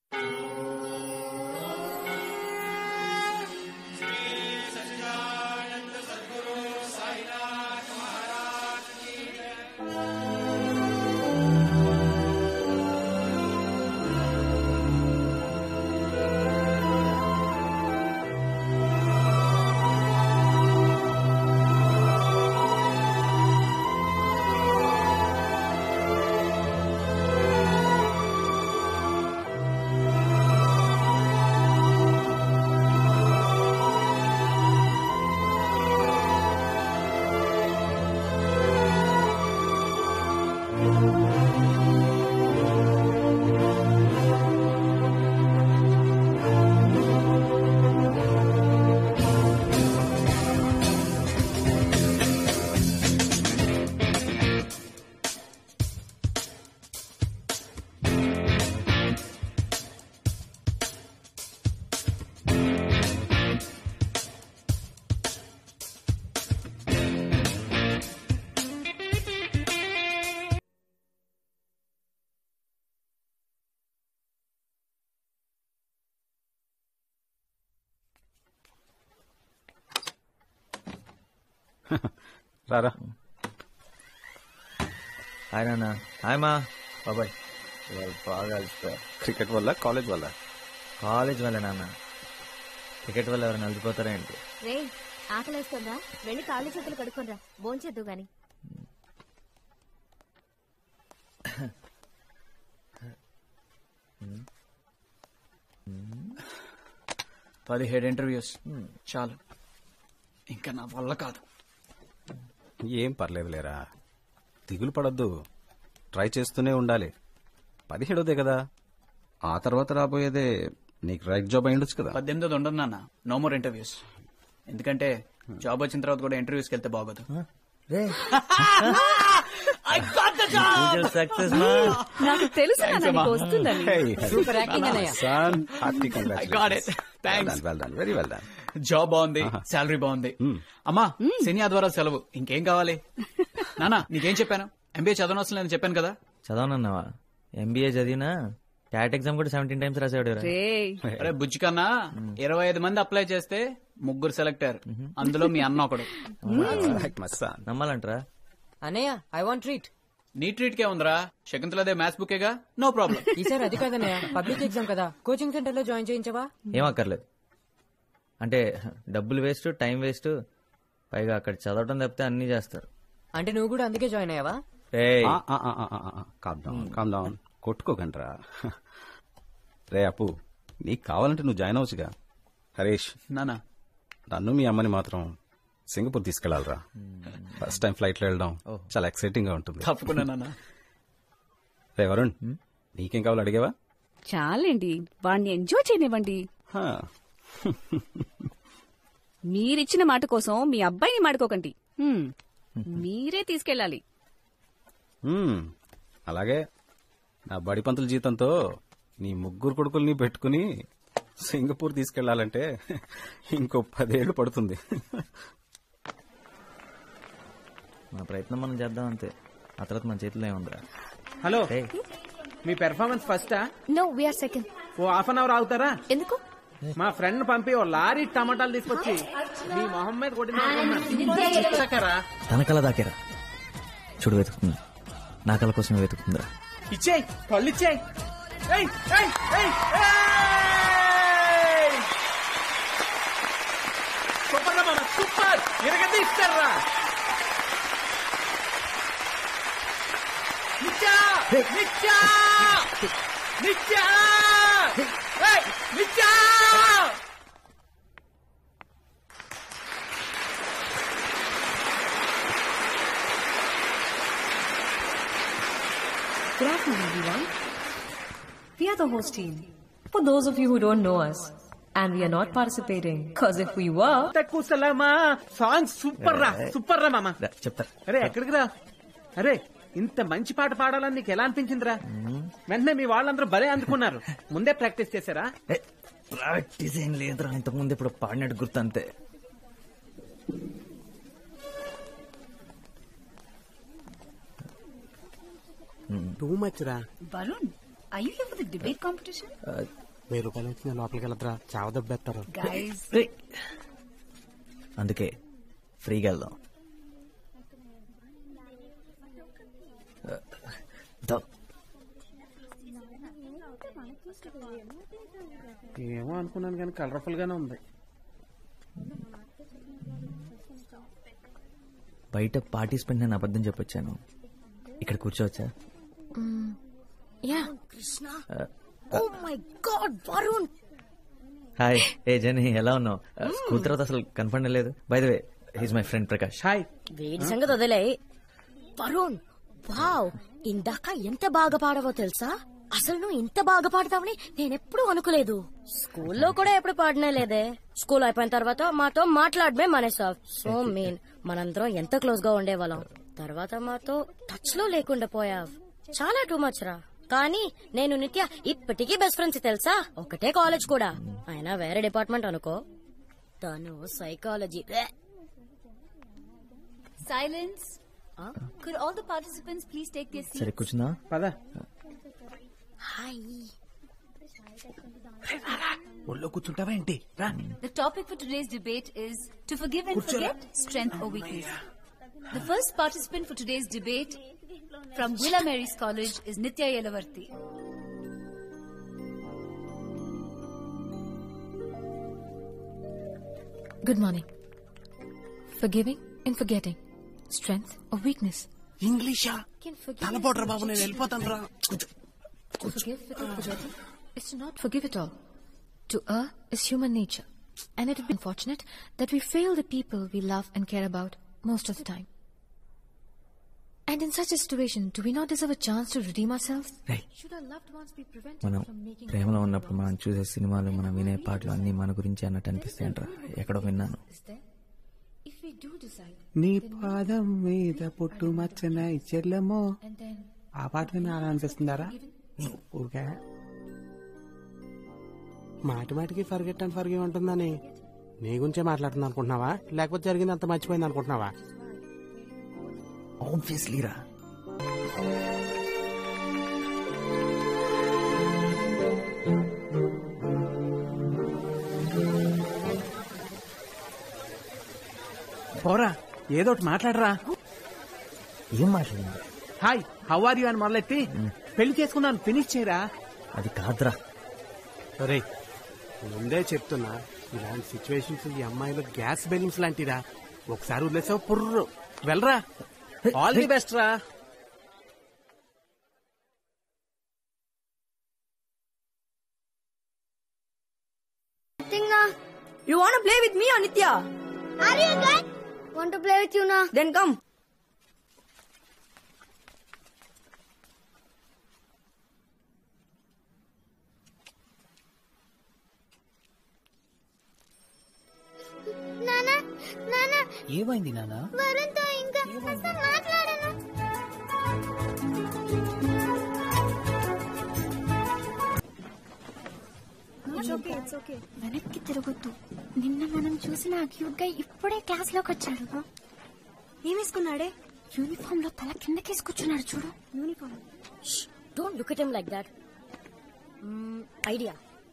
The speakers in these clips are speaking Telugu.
రారా హాయ్ నాన్న హాయ్ మా బాబాయ్ ఇవాళ బాగా అలసిపోయా క్రికెట్ వల్ల కాలేజ్ వల్ల కాలేజ్ వల్ల నాన్న క్రికెట్ వల్ల ఎవరైనా అలసిపోతారా ఏంటి రే ఆకలేస్తుందా వెళ్ళి కాళ్ళు చేతులు కడుక్కోనరా భోంచేద్దు గాని పదిహేడు ఇంటర్వ్యూస్ చాలు ఇంకా నా వల్ల కాదు ఏం పర్లేదు లేరా దిగులు పడద్దు ట్రై చేస్తూనే ఉండాలి పదిహేడోదే కదా ఆ తర్వాత రాబోయేదే నీకు రైట్ జాబ్ అయి ఉండొచ్చు కదా పద్దెనిమిది ఉండదు నాన్న నో మోర్ ఇంటర్వ్యూస్ ఎందుకంటే జాబ్ వచ్చిన తర్వాత కూడా ఇంటర్వ్యూస్కి వెళ్తే బాగోదు రే I got the job! Success మా నాకు తెలుసు నాన్న నీకు వస్తుందని సూపర్ యాక్టింగ్ సన్ హార్టీ I got it. Thanks. Well done very well done job బాగుంది శాలరీ బాగుంది అమ్మా శని ఆదివారం సెలవు ఇంకేం కావాలి నానా నీకేం చెప్పాను ఎంబీఏ చదవనవసరం లేదని చెప్పాను కదా చదవనన్నావా ఎంబీఏ చదివినా క్యాట్ ఎగ్జామ్ కూడా సెవెంటీన్ టైమ్స్ రాసాడు రే అరే బుజ్జి కన్నా ఇరవై ఐదు మంది అప్లై చేస్తే ముగ్గురు సెలెక్ట్ అయ్యారు అందులో మీ అన్న ఒకడు మై సన్ నమ్మాలంటరా అన్నయ్య ఐ వాంట్ ట్రీట్ నీ ట్రీట్ కే ఉందిరా శకుంతలదే మ్యాథ్స్ బుకేగా నో ప్రాబ్లం ఈసారి అది కాదన్నయ్య పబ్లిక్ ఎగ్జామ్ కదా కోచింగ్ సెంటర్ లో జాయిన్ చేయించవా ఏం అక్కర్లేదు అంటే డబ్బులు వేస్ట్ టైం వేస్ట్ పైగా అక్కడ చదవటం తప్పితే అన్ని చేస్తారు అంటే నువ్వు కూడా అందుకే జాయిన్ అయ్యావా రే కామ్ డౌన్ కామ్ డౌన్ కొట్టుకోకండ్రా రే అప్పు నీకు కావాలంటే నువ్వు జాయిన్ అవ్వచ్చుగా హరీష్ నానా నన్ను మీ అమ్మని మాత్రం సింగపూర్ తీసుకెళ్లాలరా ఫస్ట్ టైం ఫ్లైట్ లో వెళ్ళడం చాలా ఎక్సైటింగ్ గా ఉంటుంది తప్పకుండా నానా రే వరుణ్ నీకేం కావాలో అడిగావా చాలండి వాడిని ఎంజాయ్ చేయనివ్వండి హా. మీరిచ్చిన మాట కోసం మీ అబ్బాయిని మాడుకోకండి హ్మ్. మీరే తీసుకెళ్ళాలి మ్మ్. అలాగే నా బడి పంతుల జీతంతో నీ ముగ్గురు కొడుకుల్ని పెట్టుకుని సింగపూర్ తీసుకెళ్లాలంటే ఇంకో పదేళ్లు పడుతుంది మన ప్రయత్నం మనం చేద్దాం అంతే ఆ తర్వాత మన చేతిలో ఏముందిరా హలో రే మీ పెర్ఫార్మెన్స్ ఫస్టా no we are second oh half an hour ఆగుతారా ఎందుకు మా ఫ్రెండ్ పంపి ఓ లారీ టమాటాలు తీసుకొచ్చి మీ మొహం మీద కొట్టిందా తన కళ దాకేరా చూడు వెతుకుతుంది నా కళ కోసమే వెతుకుతుందిరా ఇచ్చేయ్ పళ్ళు ఇచ్చేయ్ ఏయ్, ఏయ్, ఏయ్, ఏయ్! సూపర్ రా మామ సూపర్ ఎరగది ఇస్తారా నిత్యా నిత్యా నిత్యా ఏయ్, Nitya Good afternoon, everyone. We are the host team. For those of you who don't know us, and we are not participating, because if we were, కుసలమా సాంగ్ సూపర్ రా సూపర్ రా మామ రా, చెప్తా అరే ఎక్కడికి రా అరే ఇంత మంచి పాట పాడాలని నీకు ఎలా అనిపించిందిరా వెంటనే మీ వాళ్ళందరూ భలే అందుకున్నారు ముందే ప్రాక్టీస్ చేశారా ఏ, ప్రాక్టీస్ ఏం లేదురా ఇంతకుముందు ఇప్పుడు పాడినట్టు గుర్తు అంతే టూ మచ్ రా Varun Are you here for the debate competition? వెయ్యి రూపాయలు వచ్చిన లోపలికి వెళ్ళద్రా చావ దెబ్బేస్తారు Guys, ఏయ్. అందుకే ఫ్రీగా వెళ్దాం ఆ, దా. ఏమో అనుకున్నాను కానీ కలర్ఫుల్ గానే ఉంది బయట పార్టిసిపెంట్ నేను అబద్ధం చెప్పొచ్చాను ఇక్కడ కూర్చోవచ్చా Yeah. oh my god, Varun! Hi ఏ జని ఎలా ఉన్నావు స్కూల్ తర్వాత అసలు కన్ఫర్మ్ లేదు by the way he's my friend Prakash hi వీడి సంగతి వదిలే వరుణ్ వావ్ ఇందాక ఎంత బాగా పాడవో తెలుసా అసలు నువ్వు ఇంత బాగా పాడతావని నేనెప్పుడు అనుకోలేదు స్కూల్లో కూడా ఎప్పుడు పాడనే లేదే స్కూల్ అయిపోయిన తర్వాత మాతో మాట్లాడమే మానేసావ్ సో మీన్ మనందరం ఎంత క్లోజ్ గా ఉండేవాళ్ళం తర్వాత మాతో టచ్ లో లేకుండా పోయావ్ చాలా టూ మచ్ రా కానీ నేను నిత్య ఇప్పటికీ బెస్ట్ ఫ్రెండ్స్ తెలుసా ఒకటే కాలేజ్ కూడా అయినా వేరే డిపార్ట్మెంట్ అనుకో తను psychology silence. Could all the participants please take their seats? సరే కూర్చుందా పద హాయ్ ఒళ్ళో కూర్చుంటావా ఏంటి రా The topic for today's debate is to forgive and forget, strength or weakness. The first participant for today's debate from Villa Mary's College is Nitya Yelavarti. Good morning. Forgiving and forgetting. Strength or weakness. ఇంగ్లీషా Can forgive తలపోట్రా బాబు నేను వెళ్ళిపోతాను రా to forgive without forgetting is to not forgive at all. To err is human nature. And it would be unfortunate that we fail the people we love and care about most of the time. And in such a situation, do we not deserve a chance to redeem ourselves? Right. Should our loved ones be prevented మనం from making ప్రేమలో ఉన్నప్పుడు మనం చూసే సినిమాలు మనం వినే పాటలు అన్ని మన గురించి అన్నట్టు అనిపిస్తాయంట్రా ఎక్కడో విన్నాను is there? If we do decide, నీ పాదం మీద పుట్టు మచ్చన చెల్లెమో and then ఆ పాట విని అలా అనిపిస్తుందారా ఊరికే మాటి మాటికి ఫర్గెట్ అండ్ ఫర్గివ్ ఉంటుందని నీ గురించే మాట్లాడుతుంది అనుకుంటున్నావా లేకపోతే జరిగింది అంత మర్చిపోయింది అనుకుంటున్నావా ఆబ్వియస్లీ రా పోరా ఏదో ఒకటి మాట్లాడరా ఏం మాట్లాడింది హాయ్ హౌ ఆర్ యూ అని మొదలెట్టి పెళ్లి చేసుకున్నాను ఫినిష్ చేయరా అది కాదురా ఒరే ముందే చెప్తున్నా ఇలాంటి సిచ్యువేషన్స్ ఈ అమ్మాయిలు గ్యాస్ బెలూన్స్ లాంటిరా ఒకసారి వదిలేసావు పుర్రు వెళ్ళరా ఆల్ ది బెస్ట్ రా You wanna play with me, Anitya? Are you good? Want to play with you now? Then come. నానా నానా ఏమైంది నానా వరుణ్తో ఇంకా అసలు మాట్లాడను వెనక్కి తిరగొద్దు నిన్న మనం చూసిన ఆ క్యూట్ గా ఇప్పుడే క్లాస్ లోకి వచ్చాడు ఏమేసుకున్నాడే యూనిఫామ్ లో తల కిందకేసుకొచ్చున్నాడు చూడు uniform Shh, don't look at him like that. Mm, idea.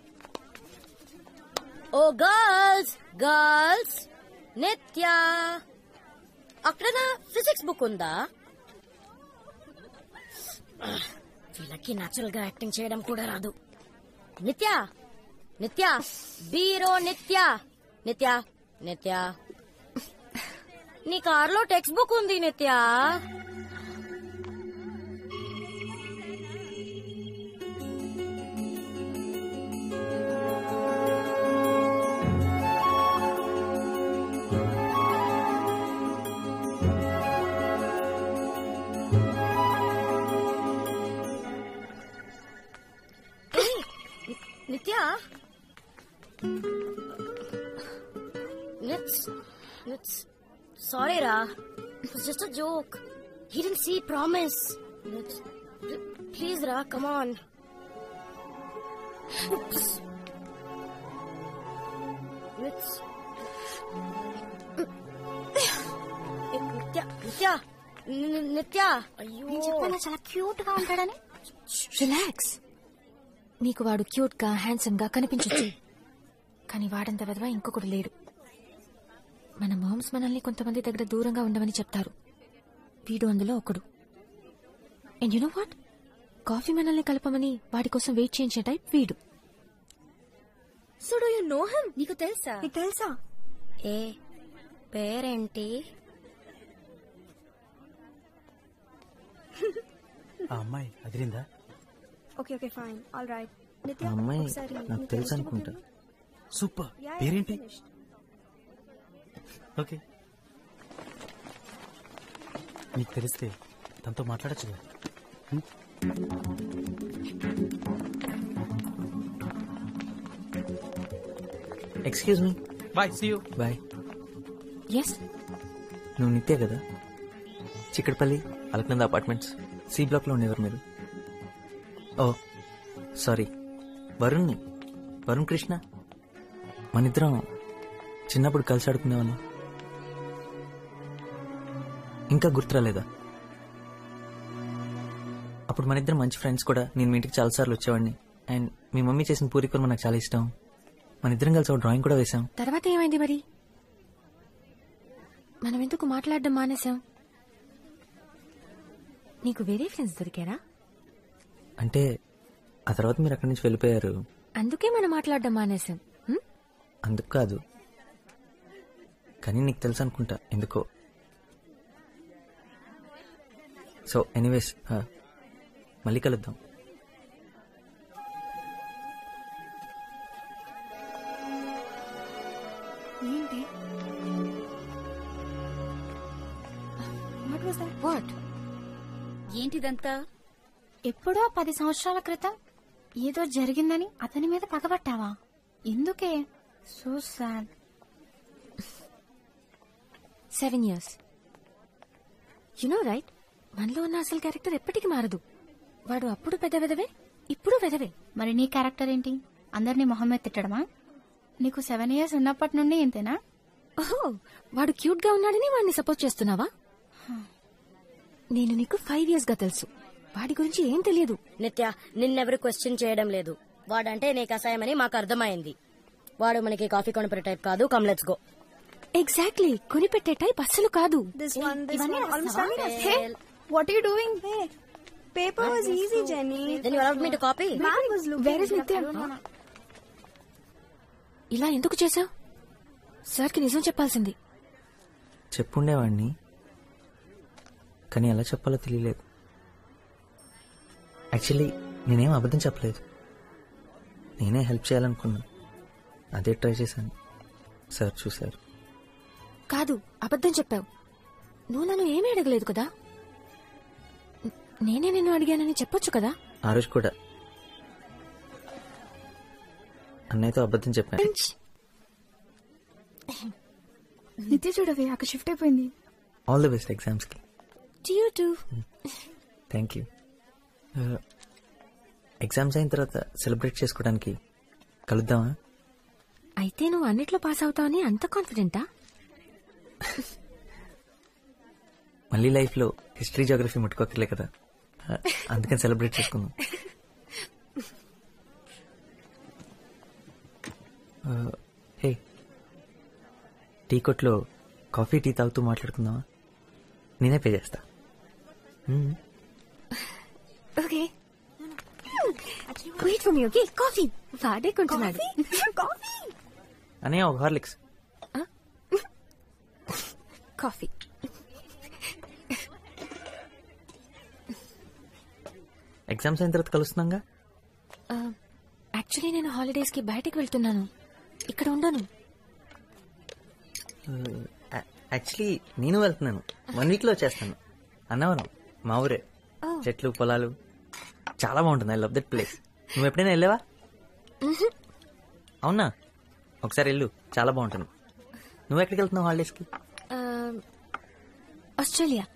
Oh, girls! Girls! నిత్య అక్కడ నా ఫిజిక్స్ బుక్ ఉందా వీళ్ళకి న్యాచురల్ గా యాక్టింగ్ చేయడం కూడా రాదు నిత్య నిత్య బీరో నిత్య నిత్య నిత్య నీ కార్లో టెక్స్ట్ బుక్ ఉంది నిత్య నిత్య నిట్స్ నిట్స్ సారీ రా it was just a joke he didn't see promise Nits please రా కమ్ ఆన్ నిట్స్ నిత్య నిత్య ని- నిత్య అయ్యో నేను చెప్పాను చాలా క్యూట్ గా ఉంటాడని Relax. నీకు వాడు క్యూట్ గా హ్యాండ్సమ్ గా కనిపించొచ్చు కానీ వాడంత వెధవ ఇంకొకడు లేడు మన మామ్స్ మనల్ని కొంతమంది దగ్గర దూరంగా ఉండమని చెప్తారు వీడు అందులో ఒకడు and you know what coffee మనల్ని కలపమని వాడి కోసం వెయిట్ చేయించే టైప్ వీడు so do you know him నీకు తెలుసా నీకు తెలుసా ఏ పేరేంటి ఆ అమ్మాయి అదిరిందా okay okay fine all right ఆ నిత్య అమ్మాయి ఒకసారి నాకు నీ తెలుసు taste అనుకుంటా సూపర్ Yeah, yeah, పేరేంటి finished. ఓకే నీకు తెలిస్తే తనతో మాట్లాడచ్చు కదా excuse me bye see you bye yes నువ్వు నిత్య కదా చిక్కడపల్లి అలకనంద అపార్ట్మెంట్స్ సి బ్లాక్లో ఉండేవారు మీరు ఓ సారీ వరుణ్ని వరుణ్ కృష్ణ మనిద్దరం చిన్నప్పుడు కలిసి ఆడుకునేవాళ్ళం ఇంకా గుర్తురాలేదా అప్పుడు మన ఇద్దరం మంచి ఫ్రెండ్స్ కూడా నేను మీ ఇంటికి చాలాసార్లు వచ్చేవాడిని అండ్ మీ మమ్మీ చేసిన పూరికలు నాకు చాలా ఇష్టం మన ఇద్దరం కలిసి ఒక డ్రాయింగ్ కూడా వేశాం తర్వాత ఏమైంది మరి మనం ఎందుకు మాట్లాడడం మానేశాం నీకు వేరే ఫ్రెండ్స్ దొరికారా అంటే ఆ తర్వాత మీరు అక్కడి నుంచి వెళ్ళిపోయారు అందుకే మనం మాట్లాడడం మానేశాం హ్మ్? అందుకు కాదు కానీ నీకు తెలుసు అనుకుంటా ఎందుకో సో ఎనీవేస్ మళ్ళీ కలుద్దాం ఏంటి వాట్ వాస్ దట్ వాట్ ఏంటిదంతా ఎప్పుడో పది సంవత్సరాల క్రితం ఏదో జరిగిందని అతని మీద పగబట్టావా ఎందుకే so sad seven years you know right మనలో ఉన్న అసలు క్యారెక్టర్ ఎప్పటికీ మారదు వాడు అప్పుడు పెద్ద వెదవే ఇప్పుడు వెదవే మరి నీ క్యారెక్టర్ ఏంటి అందరినీ మొహం మీద తిట్టడమా నీకు సెవెన్ ఇయర్స్ ఉన్నప్పటి నుండి ఇంతేనా ఓహో వాడు క్యూట్ గా ఉన్నాడని వాడిని సపోర్ట్ చేస్తున్నావా నేను నీకు ఫైవ్ ఇయర్స్ గా తెలుసు వాడి గురించి ఏం తెలియదు నిత్య నిన్నెవరు క్వశ్చన్ చేయడం లేదు వాడంటే నీకు అసహ్యమని మాకు అర్థమైంది వాడు మనకి కాఫీ కొనపడే టైప్ కాదు కమ్ లెట్స్ గో ఎగ్జాక్ట్లీ కొనిపెట్టే టైప్ అస్సలు కాదు దిస్ వన్ దిస్ ఇవన్నీ వన్ ఆల్మోస్ట్ రాస్తావా? Hey what are you doing paper was easy జెనీ then you allowed me to copy man was Where is Nitya? ఇలా ఎందుకు చేశావు సార్కి నిజం చెప్పాల్సింది చెప్పుండేవాడిని కానీ ఎలా చెప్పాలో తెలియలేదు యాక్చువల్లీ నేనేం అబద్ధం చెప్పలేదు నేనే హెల్ప్ చేయాలనుకున్నా అదే ట్రై చేశాను సార్ చూశారు కాదు అబద్ధం చెప్పావు నువ్వు నన్ను ఏమీ అడగలేదు కదా న- నేనే నిన్ను అడిగానని చెప్పొచ్చు కదా ఆ రోజు కూడా అన్నయ్యతో అబద్ధం చెప్పాను నిత్య చూడవే అక్కడ షిఫ్ట్ అయిపోయింది ఆల్ ది బెస్ట్ ఎగ్జామ్స్కి you too thank you exams అయిన తర్వాత సెలబ్రేట్ చేసుకోవడానికి కలుద్దామా అయితే నువ్వు అన్నిట్లో పాస్ అవుతావని అంత కాన్ఫిడెంటా మళ్ళీ లైఫ్లో హిస్టరీ జోగ్రఫీ ముట్టుకోకర్లే కదా Uh, అందుకని సెలబ్రేట్ చేసుకుందాం హే టీ కొట్లో కాఫీ టీ తాగుతూ మాట్లాడుకుందామా నేనే పే చేస్తా Hmm. Okay wait for me okay coffee వాడే కొంటున్నాడు అనయ్య ఒక హార్లిక్స్ కాఫీ ఎగ్జామ్స్ అయిన తర్వాత కలుస్తున్నాగా యాక్చువల్లీ నేను హాలిడేస్ కి బయటకు వెళ్తున్నాను ఇక్కడ ఉండను యాక్చువల్లీ నేను వెళ్తున్నాను వన్ వీక్ లో వచ్చేస్తాను అన్నవరం మా ఊరే చెట్లు పొలాలు చాలా బాగుంటుంది ఐ లవ్ దట్ ప్లేస్ నువ్వు ఎప్పుడైనా వెళ్ళావా అవునా ఒకసారి వెళ్ళు చాలా బాగుంటుంది నువ్వు ఎక్కడికి వెళ్తున్నావు హాలిడేస్కి ఆస్ట్రేలియా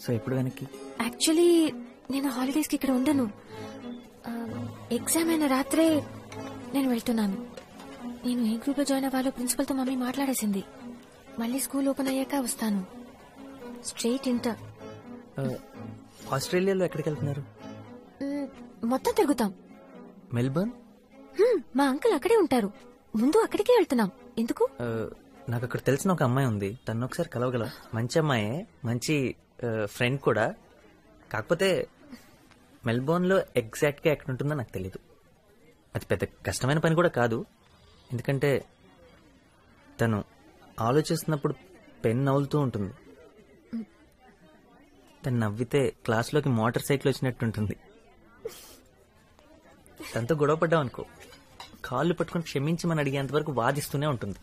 సో ఎప్పుడు వెనక్కి యాక్చువల్లీ నేను హాలిడేస్ కి ఇక్కడ ఉండను ఎగ్జామ్ అయిన రాత్రే నేను వెళ్తున్నాను నేను ఏ గ్రూప్ లో జాయిన్ అవ్వాలో ప్రిన్సిపల్ తో మమ్మీ మాట్లాడేసింది మళ్ళీ స్కూల్ ఓపెన్ అయ్యాక వస్తాను స్ట్రైట్ ఇంటర్ ఆ, ఆస్ట్రేలియాలో ఎక్కడికి వెళ్తున్నారు మ్, మొత్తం తిరుగుతాం మెల్బర్న్ హ్మ్, మా అంకుల్ అక్కడే ఉంటారు ముందు అక్కడికే వెళ్తున్నాం ఎందుకు ఆ, నాకు అక్కడ తెలిసిన ఒక అమ్మాయి ఉంది తను ఒకసారి కలవగల మంచి అమ్మాయే మంచి ఫ్రెండ్ కూడా కాకపోతే మెల్బోర్న్ లో ఎగ్జాక్ట్ గా ఎక్కడ ఉంటుందో నాకు తెలియదు అది పెద్ద కష్టమైన పని కూడా కాదు ఎందుకంటే తను ఆలోచిస్తున్నప్పుడు పెన్ నవ్వులుతూ ఉంటుంది తను నవ్వితే క్లాస్లోకి మోటార్ సైకిల్ వచ్చినట్టు ఉంటుంది తనతో గొడవ పడ్డాం అనుకో కాళ్ళు పట్టుకొని క్షమించమని అడిగేంత వరకు వాదిస్తూనే ఉంటుంది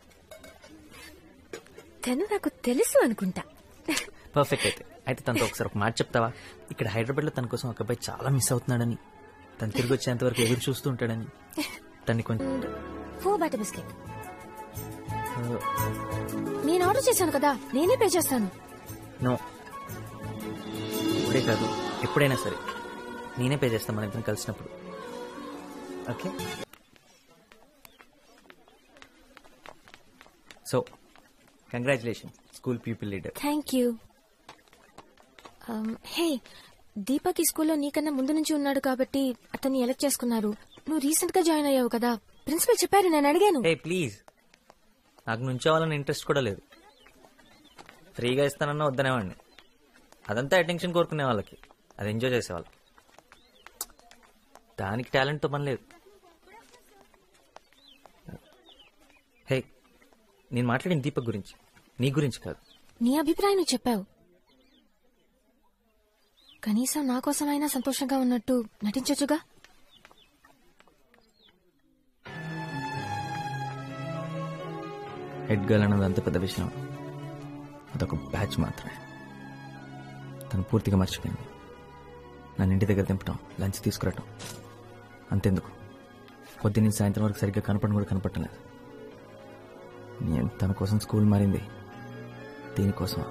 తను నాకు తెలుసు అనుకుంటా పర్ఫెక్ట్ అయితే అయితే తనతో ఒకసారి ఒక మాట చెప్తావా ఇక్కడ హైదరాబాద్ లో తన కోసం ఒక అబ్బాయి చాలా మిస్ అవుతున్నాడని తను తిరిగి వచ్చేంత వరకు ఎదురు చూస్తూ ఉంటాడని తన్ని కొంచెం ఫోర్ బటర్ బిస్కెట్ నేను ఆర్డర్ చేశాను కదా నేనే పే చేస్తాను నో ఇప్పుడే కాదు ఎప్పుడైనా సరే నేనే పే చేస్తాను మన ఇద్దరం కలిసినప్పుడు okay so congratulation school people leader thank you hey Deepak ఈ స్కూల్లో నీకన్నా ముందు నుంచి ఉన్నాడు కాబట్టి అతన్ని ఎలక్ట్ చేసుకున్నారు నువ్వు రీసెంట్ గా జాయిన్ అయ్యావు కదా ప్రిన్సిపల్ చెప్పారు నేను అడిగాను ఏ ప్లీజ్ నాకు నుంచోవాలని ఇంట్రెస్ట్ కూడా లేదు ఫ్రీగా ఇస్తానన్నా వద్దనేవాడిని అదంతా అటెన్షన్ కోరుకునే వాళ్ళకి అది ఎంజాయ్ చేసేవాళ్ళు దానికి టాలెంట్తో పని లేదు హే నేను మాట్లాడిన దీపక్ గురించి నీ గురించి కాదు నీ అభిప్రాయం నువ్వు చెప్పావు కనీసం నా కోసమైనా సంతోషంగా ఉన్నట్టు నటించొచ్చుగా హెడ్ గర్ల్ అన్నది అంత పెద్ద విషయం అదొక బ్యాచ్ మాత్రమే తను పూర్తిగా మర్చిపోయింది నన్ను ఇంటి దగ్గర దింపటం లంచ్ తీసుకురావటం అంతెందుకు పొద్దున్న సాయంత్రం వరకు సరిగ్గా కనపడడం కూడా కనపడలేదు నేను తన కోసం స్కూల్ మారింది దీనికోసం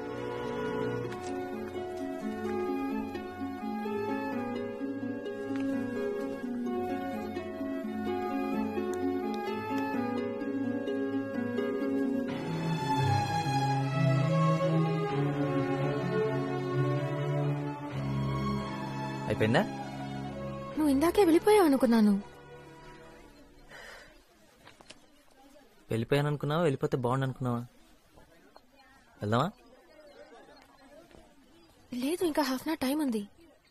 అయిపోయిందా నువ్వు ఇందాకే వెళ్ళిపోయావు అనుకున్నాను వెళ్ళిపోయాను అనుకున్నావా వెళ్ళిపోతే బాగుండు అనుకున్నావా వెళ్దామా లేదు ఇంకా హాఫ్ అన్ అవర్ టైం ఉంది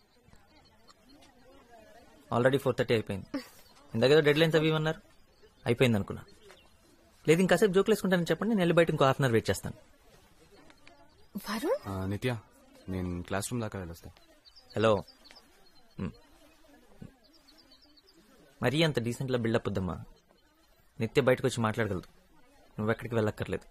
ఆల్రెడీ ఫోర్ థర్టీ అయిపోయింది ఇందాకేదో డెడ్ లైన్స్ అవి ఇవన్నారు అయిపోయింది అనుకున్నా లేదు ఇంకాసేపు జోకులు వేసుకుంటానని చెప్పండి నేను వెళ్ళి బయట ఇంకో హాఫ్ అన్ అవర్ వెయిట్ చేస్తాను వరుణ్ ఆ, నిత్య నేను క్లాస్ రూమ్ దాకా వెళ్ళొస్తా హలో మ్. మరీ అంత డీసెంట్లా బిల్డప్ వద్దమ్మా నిత్య బయటకు వచ్చి మాట్లాడగలదు నువ్వెక్కడికి వెళ్ళక్కర్లేదు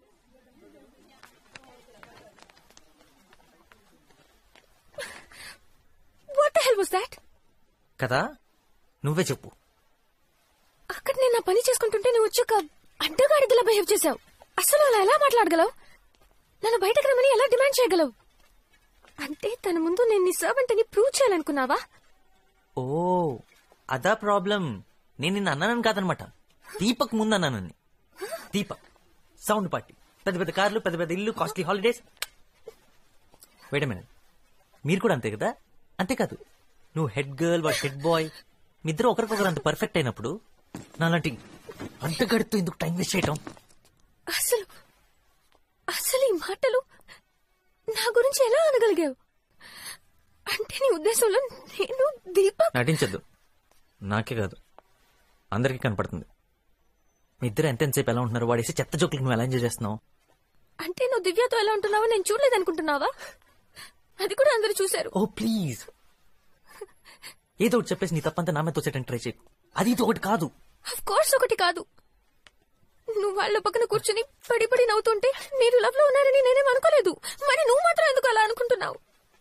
వాట్ హెల్ వాస్ దాట్ కదా నువ్వే చెప్పు అక్కడ నేను నా పని చేసుకుంటుంటే నువ్వు వచ్చి ఒక అడ్డగాడిదలా బిహేవ్ చేశావు అసలు అలా ఎలా మాట్లాడగలవు నన్ను బయటకు రమ్మని ఎలా డిమాండ్ చేయగలవు అంటే తన ముందు నేను నీ సర్వెంట్ అని ప్రూవ్ చేయాలనుకున్నావా ఓ అదా ప్రాబ్లం నేను నిన్న అన్నానని కాదనమాట దీపక్ ముందు అన్నానని దీపక్ సౌండ్ పార్టీ పెద్ద పెద్ద కార్లు పెద్ద పెద్ద ఇల్లు కాస్ట్లీ హాలిడేస్ వేడ మినిట్ మీరు కూడా అంతే కదా అంతేకాదు నువ్వు హెడ్ గర్ల్ వాడు హెడ్ బాయ్ మీ ఇద్దరు ఒకరికొకరు అంత పర్ఫెక్ట్ అయినప్పుడు నాలాంటి అడ్డగడుతూ ఎందుకు టైం వేస్ట్ చేయటం అసలు అసలు ఈ మాటలు నా గురించి ఎలా అనగలిగావు అంటే నీ ఉద్దేశంలో నేను దీపక్ నటించద్దు నాకే కాదు అందరికీ కనపడుతుంది మీ ఇద్దరు ఎంత ఎంతసేపు ఎలా ఉంటున్నారు వాడేసి చెత్త జోకులకు నువ్వు ఎలా ఎంజాయ్ చేస్తున్నావు అంటే నువ్వు దివ్యతో ఎలా ఉంటున్నావో నేను చూడలేదనుకుంటున్నావా అది కూడా అందరూ చూశారు ఓ ప్లీజ్ ఏదో ఒకటి చెప్పేసి నీ తప్పంతా నా మీద తోచేయడానికి ట్రై చేయి అది ఇది ఒకటి కాదు అఫ్ కోర్స్ ఒకటి కాదు నువ్వు వాళ్ళ పక్కన కూర్చుని పడి పడి నవ్వుతుంటే మీరు లవ్ లో ఉన్నారని నేనేం అనుకోలేదు మరి నువ్వు మాత్రం ఎందుకు అలా అనుకుంటున్నావు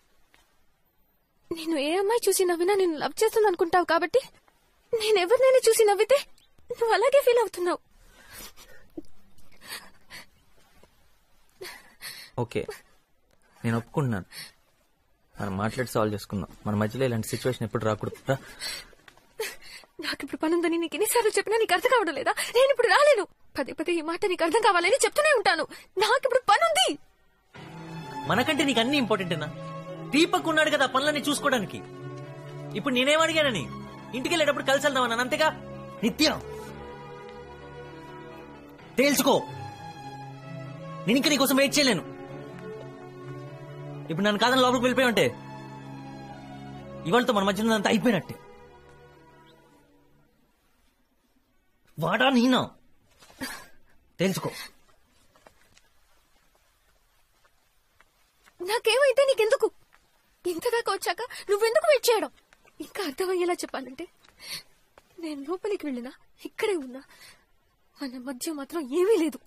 నేను ఏ అమ్మాయి చూసి నవ్వినా నేను లవ్ చేస్తుంది అనుకుంటావు కాబట్టి నేను ఎవరినైనా చూసి నవ్వితే నువ్వు అలాగే ఫీల్ అవుతున్నావు ఓకే నేను ఒప్పుకుంటున్నాను మనం మాట్లాడి సాల్వ్ చేసుకుందాం మన మధ్యలో ఇలాంటి సిచ్యువేషన్ ఎప్పుడు రాకూడదు రా. నాకు ఇప్పుడు పని ఉందని నీకు ఎన్నిసార్లు చెప్పినా నీకు అర్థం కావడం లేదా నేను ఇప్పుడు రాలేను పదే పదే ఈ మాట నీకు అర్థం కావాలని చెప్తూనే ఉంటాను నాకు ఇప్పుడు పని ఉంది మనకంటే నీకు అన్ని ఇంపార్టెంటేనా దీపక్ ఉన్నాడు కదా పనులన్నీ చూసుకోవడానికి ఇప్పుడు నేనేం అడిగానని ఇంటికి వెళ్ళేటప్పుడు కలిసి వెళ్దామన్నాను అంతేగా నిత్యం తేల్చుకో నేను ఇంకా నీకోసం వెయిట్ చేయలేను ఇప్పుడు నన్ను కాదని లోపలికి వెళ్ళిపోయి ఉంటే ఇవాళతో మన మధ్యలో అంతా అయిపోయినట్టే వాడా నేనా తేల్చుకో నాకేమైతే నీకెందుకు ఇంతదాకా వచ్చాక నువ్వెందుకు వెయిట్ చేయడం ఇంకా అర్థమయ్యేలా చెప్పాలంటే నేను లోపలికి వెళ్ళినా ఇక్కడే ఉన్నా మన మధ్య మాత్రం ఏమీ లేదు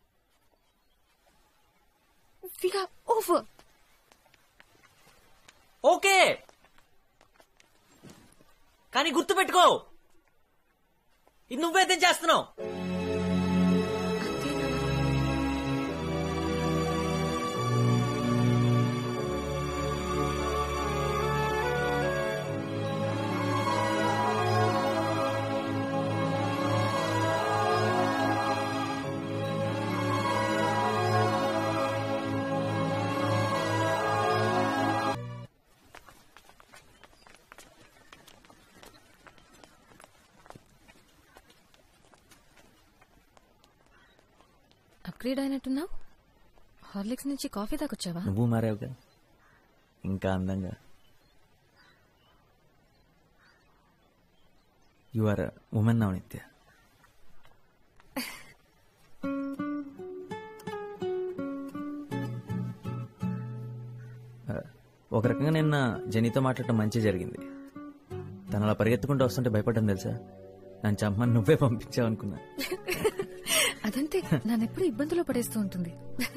ఓవర్ ఓకే కానీ గుర్తు పెట్టుకో ఇది నువ్వేదేం చేస్తున్నావు అప్గ్రేడ్ అయినట్టున్నావు హార్లిక్స్ నుంచి కాఫీ దాకొచ్చావా నువ్వు మారావుగా ఇంకా అందంగా యు ఆర్ ఉమెన్ నవ్ నిత్య ఆ, ఒక రకంగా నిన్న జెనీతో మాట్లాడటం మంచి జరిగింది తను అలా పరిగెత్తుకుంటూ వస్తుంటే భయపడ్డాను తెలుసా నన్ను చంపమని నువ్వే పంపించావు అనుకున్నా అదంతే నన్నెప్పుడు ఇబ్బందులో పడేస్తూ ఉంటుంది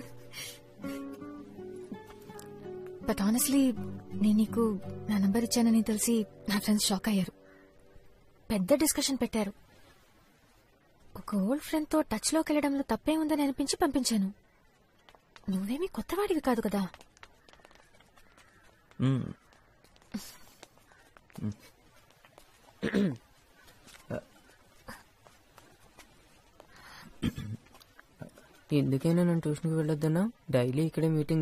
బట్ ఆనెస్ట్లీ నేను నీకు నా నంబర్ ఇచ్చానని తెలిసి నా ఫ్రెండ్స్ షాక్ అయ్యారు పెద్ద డిస్కషన్ పెట్టారు ఒక ఓల్డ్ ఫ్రెండ్ తో టచ్ లోకి వెళ్ళడంలో తప్పే ఉందని అనిపించి పంపించాను నువ్వేమీ కొత్తవాడివి కాదు కదా మ్మ్. ఎందుకైనా నన్ను ట్యూషన్కి వెళ్ళొద్దన్నా డైలీ ఇక్కడే మీటింగ్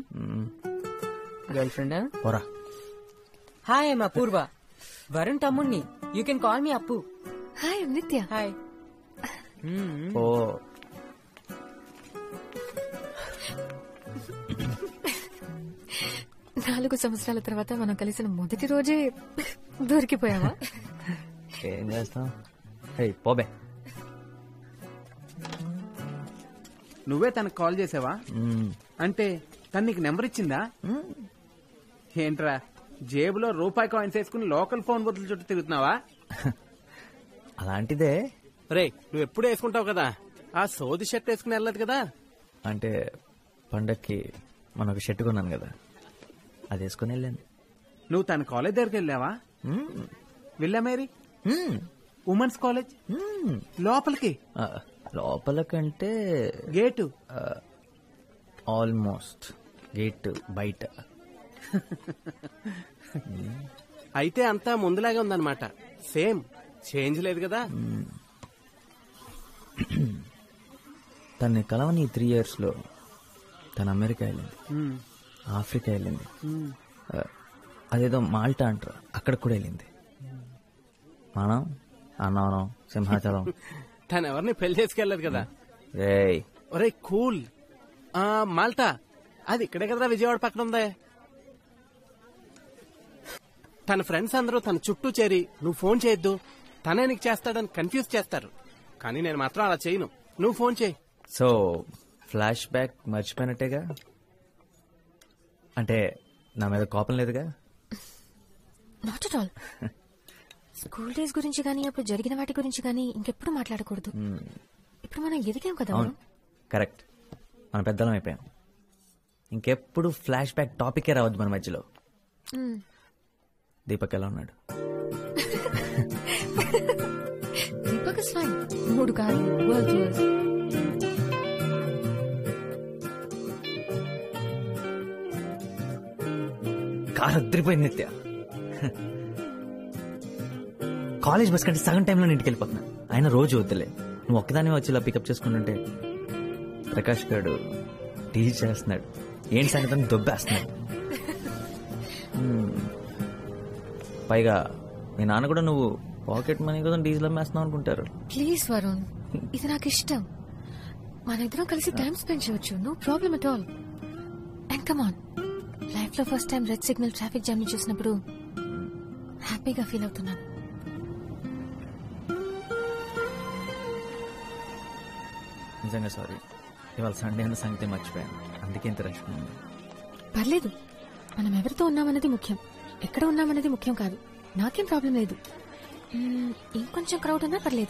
గర్ల్ ఫ్రెండా పోరా హాయ్ మా పూర్వ వరుణ్ తమ్ముణ్ణి యూ కెన్ కాల్ మీ అప్పు హాయ్ నిత్య హాయ్ ఓ నాలుగు సంవత్సరాల తర్వాత మనం కలిసిన మొదటి రోజే దొరికిపోయావా ఏం చేస్తాం హే పోబే నువ్వే తనకు కాల్ చేసావా మ్మ్. అంటే తను నీకు నెంబర్ ఇచ్చిందా ఏంట్రా జేబులో రూపాయి కాయిన్స్ వేసుకుని లోకల్ ఫోన్ బదులు చుట్టూ తిరుగుతున్నావా అలాంటిదే రే నువ్వు ఎప్పుడు వేసుకుంటావు కదా ఆ సోది షర్ట్ వేసుకుని వెళ్ళదు కదా అంటే పండక్కి మన ఒక షర్ట్ కొన్నాను కదా అది వేసుకుని వెళ్ళాను నువ్వు తన కాలేజ్ దగ్గరికి వెళ్ళావా వెళ్ళా మేరీ ఉమెన్స్ కాలేజ్ లోపలికి ఆ, లోపల కంటే గేటు ఆల్మోస్ట్ గేట్ బయట అయితే అంతా ముందులాగే ఉందన్నమాట సేమ్ చేంజ్ లేదు కదా తన్ని కలవని త్రీ ఇయర్స్ లో తను అమెరికా వెళ్ళింది మ్మ్. ఆఫ్రికా వెళ్ళింది మ్మ్. ఆ, అదేదో మాల్టా అంటారు అక్కడికి కూడా వెళ్ళింది మనం అన్నవరం సింహాచలం తను ఎవరిని పెళ్లి చేసుకెళ్ళదు కదా రేయ్ ఒరే కూల్ ఆ మాల్టా అది ఇక్కడే కదరా విజయవాడ పక్కన ఉందే తన ఫ్రెండ్స్ అందరూ తన చుట్టూ చేరి నువ్వు ఫోన్ చేయొద్దు తనే నీకు చేస్తాడని కన్ఫ్యూజ్ చేస్తారు కానీ నేను మాత్రం అలా చేయను నువ్వు ఫోన్ చేయి సో ఫ్లాష్ బ్యాక్ మర్చిపోయినట్టేగా అంటే నా మీద కోపం లేదుగా not at all school days గురించి కానీ అప్పుడు జరిగిన వాటి గురించి కానీ ఇంకెప్పుడు మాట్లాడకూడదు మ్మ్. ఇప్పుడు మనం ఎదిగాం కదా అవును కరెక్ట్ మన పెద్దలం అయిపోయాం ఇంకెప్పుడు ఫ్లాష్ బ్యాక్ టాపికే రావద్దు మన మధ్యలో మ్మ్. దీపక్ ఎలా ఉన్నాడు దీపక్ ఇస్ ఫైన్ మూడు కాదు వరల్డ్ క్లాస్ కార్ అద్దరిపోయింది నిత్య కాలేజ్ బస్ కంటే సగం టైంలో ఇంటికి వెళ్ళిపోతున్నా ఆయన రోజు వద్దులే నువ్వు ఒక్కదాని వచ్చి ఇలా పికప్ చేసుకుంటుంటే ప్రకాష్ గారు టీచ్ చేస్తున్నాడు ఏంటి సంగతి దొబ్బేస్తున్నాడు హ్మ్. పైగా మీ నాన్న కూడా నువ్వు పాకెట్ మనీ కోసం డీజిల్ అమ్మేస్తున్నావు అనుకుంటారు ప్లీజ్ వరుణ్ ఇది నాకు ఇష్టం మన ఇద్దరం కలిసి టైం స్పెండ్ చేయొచ్చు no problem at all and come on life లో first time red signal traffic jam ని చూసినప్పుడు హ్యాపీగా ఫీల్ అవుతున్నాను నిజంగా సారీ ఇవాళ సండే అన్న సంగతి మర్చిపోయాను అందుకే ఇంత రష్ ఉంది పర్లేదు మనం ఎవరితో ఉన్నామన్నది ముఖ్యం ఎక్కడ ఉన్నామన్నది ముఖ్యం కాదు నాకేం ప్రాబ్లం లేదు మ్మ్, ఇంకొంచెం క్రౌడ్ ఉన్నా పర్లేదు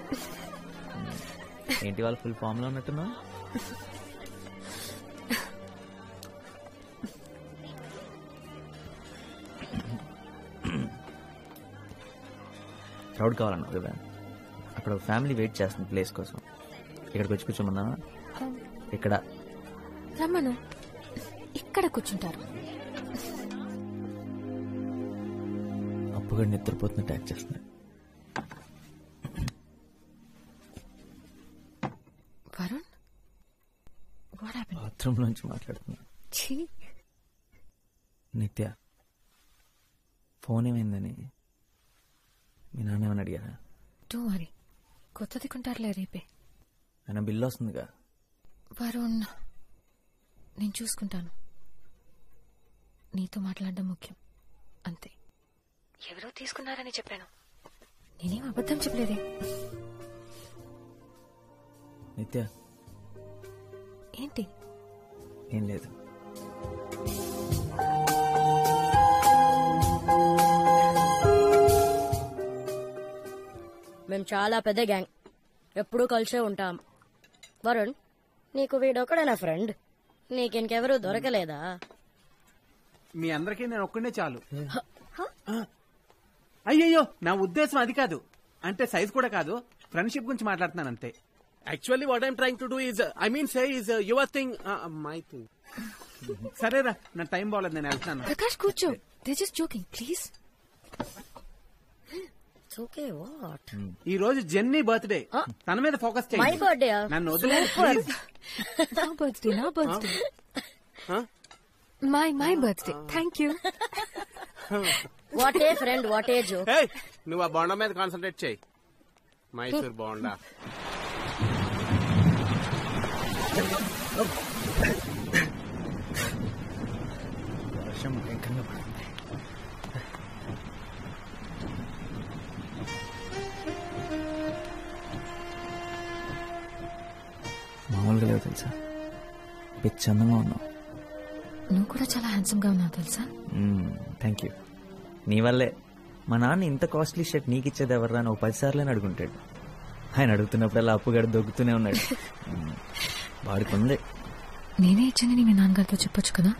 ఏంటి వాళ్ళు ఫుల్ ఫామ్ లో ఉన్నట్టున్నావు క్రౌడ్ కావాలన్నావు కదా అక్కడ ఒక ఫ్యామిలీ వెయిట్ చేస్తుంది ప్లేస్ కోసం ఇక్కడికి వచ్చి కూర్చోమన్నా ఇక్కడ రమ్మను ఇక్కడ కూర్చుంటారు అప్పుగా నిద్రపోతున్నట్టు యాక్ట్ చేస్తున్నాడు వరుణ్ వాట్ హ్యాపెన్ బాత్రూమ్ నుంచి మాట్లాడుతున్నాడు ఛీ నిత్య ఫోన్ ఏమైందని మీ నాన్న ఏమని అడిగారా డో వరీ కొత్తది కొంటారులే రేపే ఆయన బిల్లు వస్తుందిగా వరుణ్ నేను చూసుకుంటాను నీతో మాట్లాడడం ముఖ్యం అంతే ఎవరో తీసుకున్నారని చెప్పాను నేనేం అబద్ధం చెప్పలేదే నిత్య ఏంటి ఏం లేదు మేము చాలా పెద్ద గ్యాంగ్ ఎప్పుడూ కలిసే ఉంటాం వరుణ్ నీకు వీడొక్కడే నా ఫ్రెండ్ నీకింకెవరూ దొరకలేదా మీ అందరికీ నేను ఒక్కడే చాలు అయ్యయ్యో నా ఉద్దేశం అది కాదు అంటే సైజ్ కూడా కాదు ఫ్రెండ్షిప్ గురించి మాట్లాడుతున్నాను అంతే actually what I'm trying to do is I mean say is your thing my thing సరేరా నా టైం బాగలేదు నేను వెళ్తాను ప్రకాష్ కూర్చో they just joking please okay what ఈ రోజు జెన్నీ బర్త్డే తన మీద ఫోకస్ మై చేయండి బర్త్డే నన్ను వదిలేదు Super. ప్లీజ్ నా బర్త్డే నా birthday my my birthday thank you what a friend what a joke Hey, నువ్వు ఆ బోండా మీద కాన్సన్ట్రేట్ చేయి మైసూర్ బోండా వర్షం భయంకరంగా పడుతుంది మామూలుగా లేవు తెలుసా పిచ్చి అందంగా ఉన్నావు నువ్వు కూడా చాలా హ్యాండ్సమ్ గా ఉన్నావు తెలుసా థ్యాంక్ యూ నీ వల్లే మా నాన్న ఇంత కాస్ట్లీ షర్ట్ నీకు ఇచ్చేది ఎవర్రా అని ఒక పది సార్లు అడుగుంటాడు ఆయన అడుగుతున్నప్పుడల్లా అప్పుగాడు దొక్కుతూనే ఉన్నాడు మ్మ్. వాడికి ఉంది నేనే ఇచ్చానని మీ నాన్నగారితో చెప్పొచ్చు కదా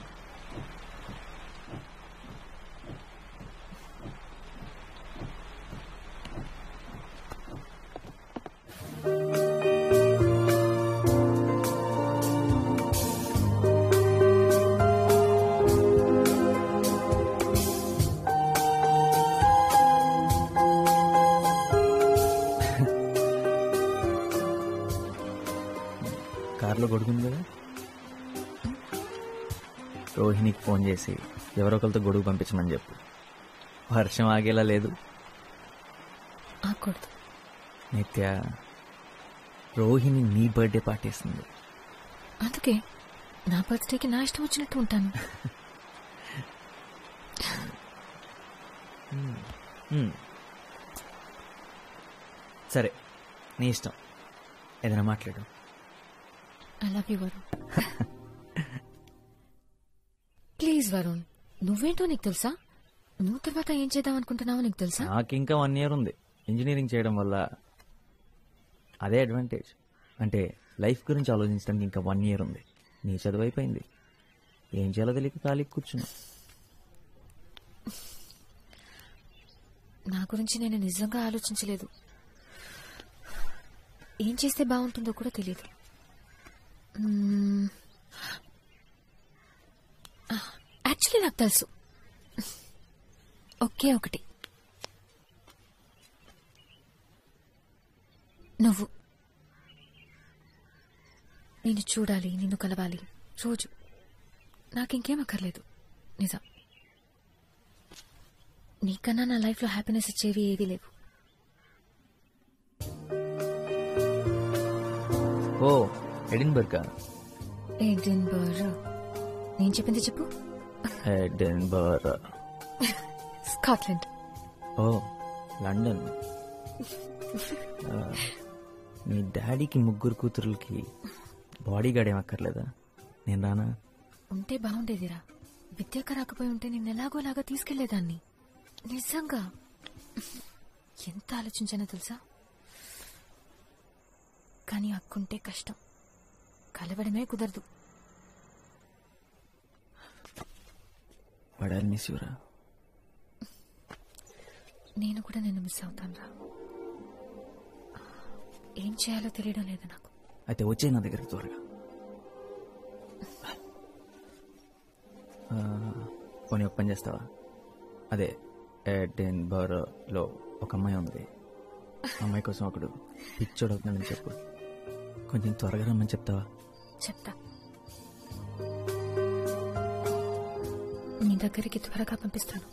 కార్లో గొడుగుంది కదా రోహిణికి ఫోన్ చేసి ఎవరొకరితో గొడుగు పంపించమని చెప్పు వర్షం ఆగేలా లేదు ఆకూడదు నిత్య రోహిణి నీ బర్త్డే పార్టీ ఇస్తుంది అందుకే నా బర్త్డేకి నా ఇష్టం వచ్చినట్టు ఉంటాను మ్మ్. సరే నీ ఇష్టం ఏదైనా మాట్లాడు I love you Varun please Varun నువ్వేంటో నీకు తెలుసా నువ్వు తర్వాత ఏం చేద్దాం అనుకుంటున్నావో నీకు తెలుసా నాకు ఇంకా వన్ ఇయర్ ఉంది ఇంజనీరింగ్ చేయడం వల్ల అదే అడ్వాంటేజ్ అంటే లైఫ్ గురించి ఆలోచించడానికి ఇంకా వన్ ఇయర్ ఉంది నీ చదువు అయిపోయింది ఏం చేయాలో తెలియక ఖాళీ కూర్చున్నా నా గురించి నేను నిజంగా ఆలోచించలేదు ఏం చేస్తే బాగుంటుందో కూడా తెలియదు యాక్చువల్లీ నాకు తెలుసు ఒకే ఒకటి నువ్వు నేను చూడాలి నిన్ను కలవాలి రోజు నాకింకేం అక్కర్లేదు నిజం నీకన్నా నా లైఫ్లో హ్యాపీనెస్ ఇచ్చేవి ఏవీ లేవు ఓ ఎడిన్బర్గ్ ఎడిన్బర్గ్ నేను చెప్పింది చెప్పు ఎడిన్బర్గ్ స్కాట్లాండ్ ఓ లండన్ ఆ, మీ డాడీకి ముగ్గురు కూతురులకి బాడీ గార్డ్ ఏం అక్కర్లేదా నేను రానా ఉంటే బాగుండేదిరా విద్యక రాకపోయి ఉంటే నేను ఎలాగోలాగా తీసుకెళ్లేదాన్ని నిజంగా ఎంత ఆలోచించానో తెలుసా కానీ అక్కుంటే కష్టం కలవడమే కుదరదు బట్ ఐ మిస్ యూరా నేను కూడా నిన్ను మిస్ అవుతాను రా ఏం చేయాలో తెలియడం లేదు నాకు అయితే వచ్చే నా దగ్గరికి త్వరగా ఆ, పోనీ ఒక పని చేస్తావా అదే ఎడిన్బర్గ్లో ఒక అమ్మాయి ఉంది ఆ అమ్మాయి కోసం ఒకడు పిచ్చోడు అవుతున్నాడని చెప్పు కొంచెం త్వరగా రమ్మని చెప్తావా చెప్తా నీ దగ్గరికి త్వరగా పంపిస్తాను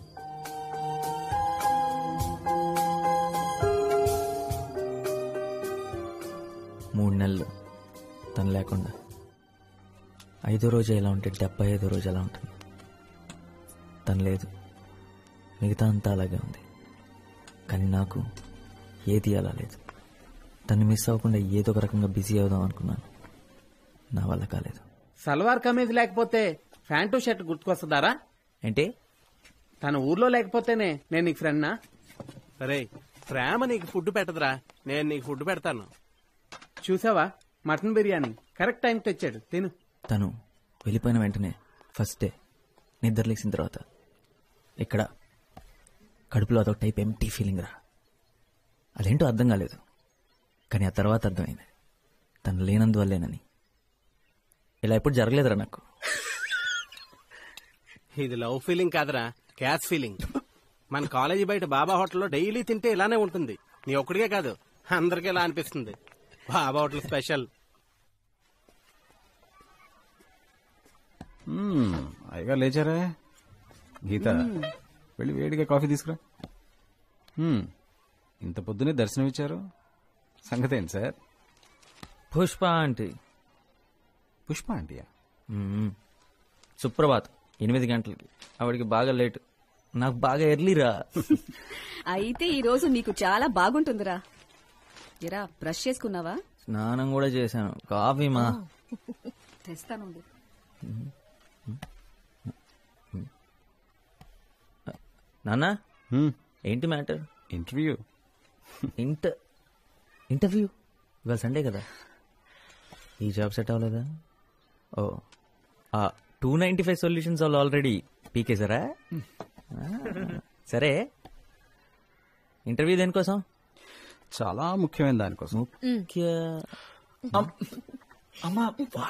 మూడు నెలలు తను లేకుండా ఐదో రోజు ఎలా ఉంటే డెబ్బై ఐదో రోజు ఎలా ఉంటుంది తను లేదు మిగతా అంతా అలాగే ఉంది కానీ నాకు ఏది అలా లేదు తను మిస్ అవ్వకుండా ఏదో ఒక రకంగా బిజీ అవుదాం అనుకున్నాను నా వల్ల కాలేదు సల్వార్ కమీజ్ లేకపోతే ప్యాంటు షర్ట్ గుర్తుకొస్తుందారా ఏంటి తన ఊర్లో లేకపోతేనే నేను నీకు ఫ్రెండ్నా సరే ప్రేమ నీకు ఫుడ్ పెట్టదురా నేను నీకు ఫుడ్ పెడతాను చూసావా మటన్ బిర్యానీ కరెక్ట్ టైం తెచ్చాడు తిను తను వెళ్ళిపోయిన వెంటనే ఫస్ట్ డే నిద్ర లేచిన తర్వాత ఇక్కడ కడుపులో అదొక టైప్ ఎంటీ ఫీలింగ్ రా అదేంటో అర్థం కాలేదు కానీ ఆ తర్వాత అర్థమైంది తను లేనందువల్లేనని ఇలా ఎప్పుడు జరగలేదురా నాకు ఇది లవ్ ఫీలింగ్ కాదురా క్యాష్ ఫీలింగ్ మన కాలేజీ బయట బాబా హోటల్లో డైలీ తింటే ఇలానే ఉంటుంది నీ ఒక్కడికే కాదు అందరికీ ఇలా అనిపిస్తుంది బాబా హోటల్ స్పెషల్ మ్మ్, అయ్యగా లేచారా గీత వెళ్ళి వేడిగా కాఫీ తీసుకురా మ్మ్, ఇంత పొద్దునే దర్శనం ఇచ్చారు సంగతి ఏంటి సార్ పుష్ప ఆంటీ పుష్ప ఆంటీయా మ్మ్. సుప్రభాత్ ఎనిమిది గంటలకి ఆవిడికి బాగా లేట్ నాకు బాగా ఎర్లీరా అయితే ఈ రోజు నీకు చాలా బాగుంటుందిరా ఎరా బ్రష్ చేసుకున్నావా స్నానం కూడా చేశాను కాఫీ మా తెస్తాను నాన్న ఏంటి మ్యాటర్ ఇంటర్వ్యూ ఇంట ఇంటర్వ్యూ ఇవాళ సండే కదా ఈ జాబ్ సెట్ అవ్వలేదా ఓ ఆ టూ నైంటీ ఫైవ్ సొల్యూషన్స్ వాళ్ళు ఆల్రెడీ పీకేశారా ఆ, సరే ఇంటర్వ్యూ దేనికోసం చాలా ముఖ్యమైన దానికోసం ముఖ్య అమ్మా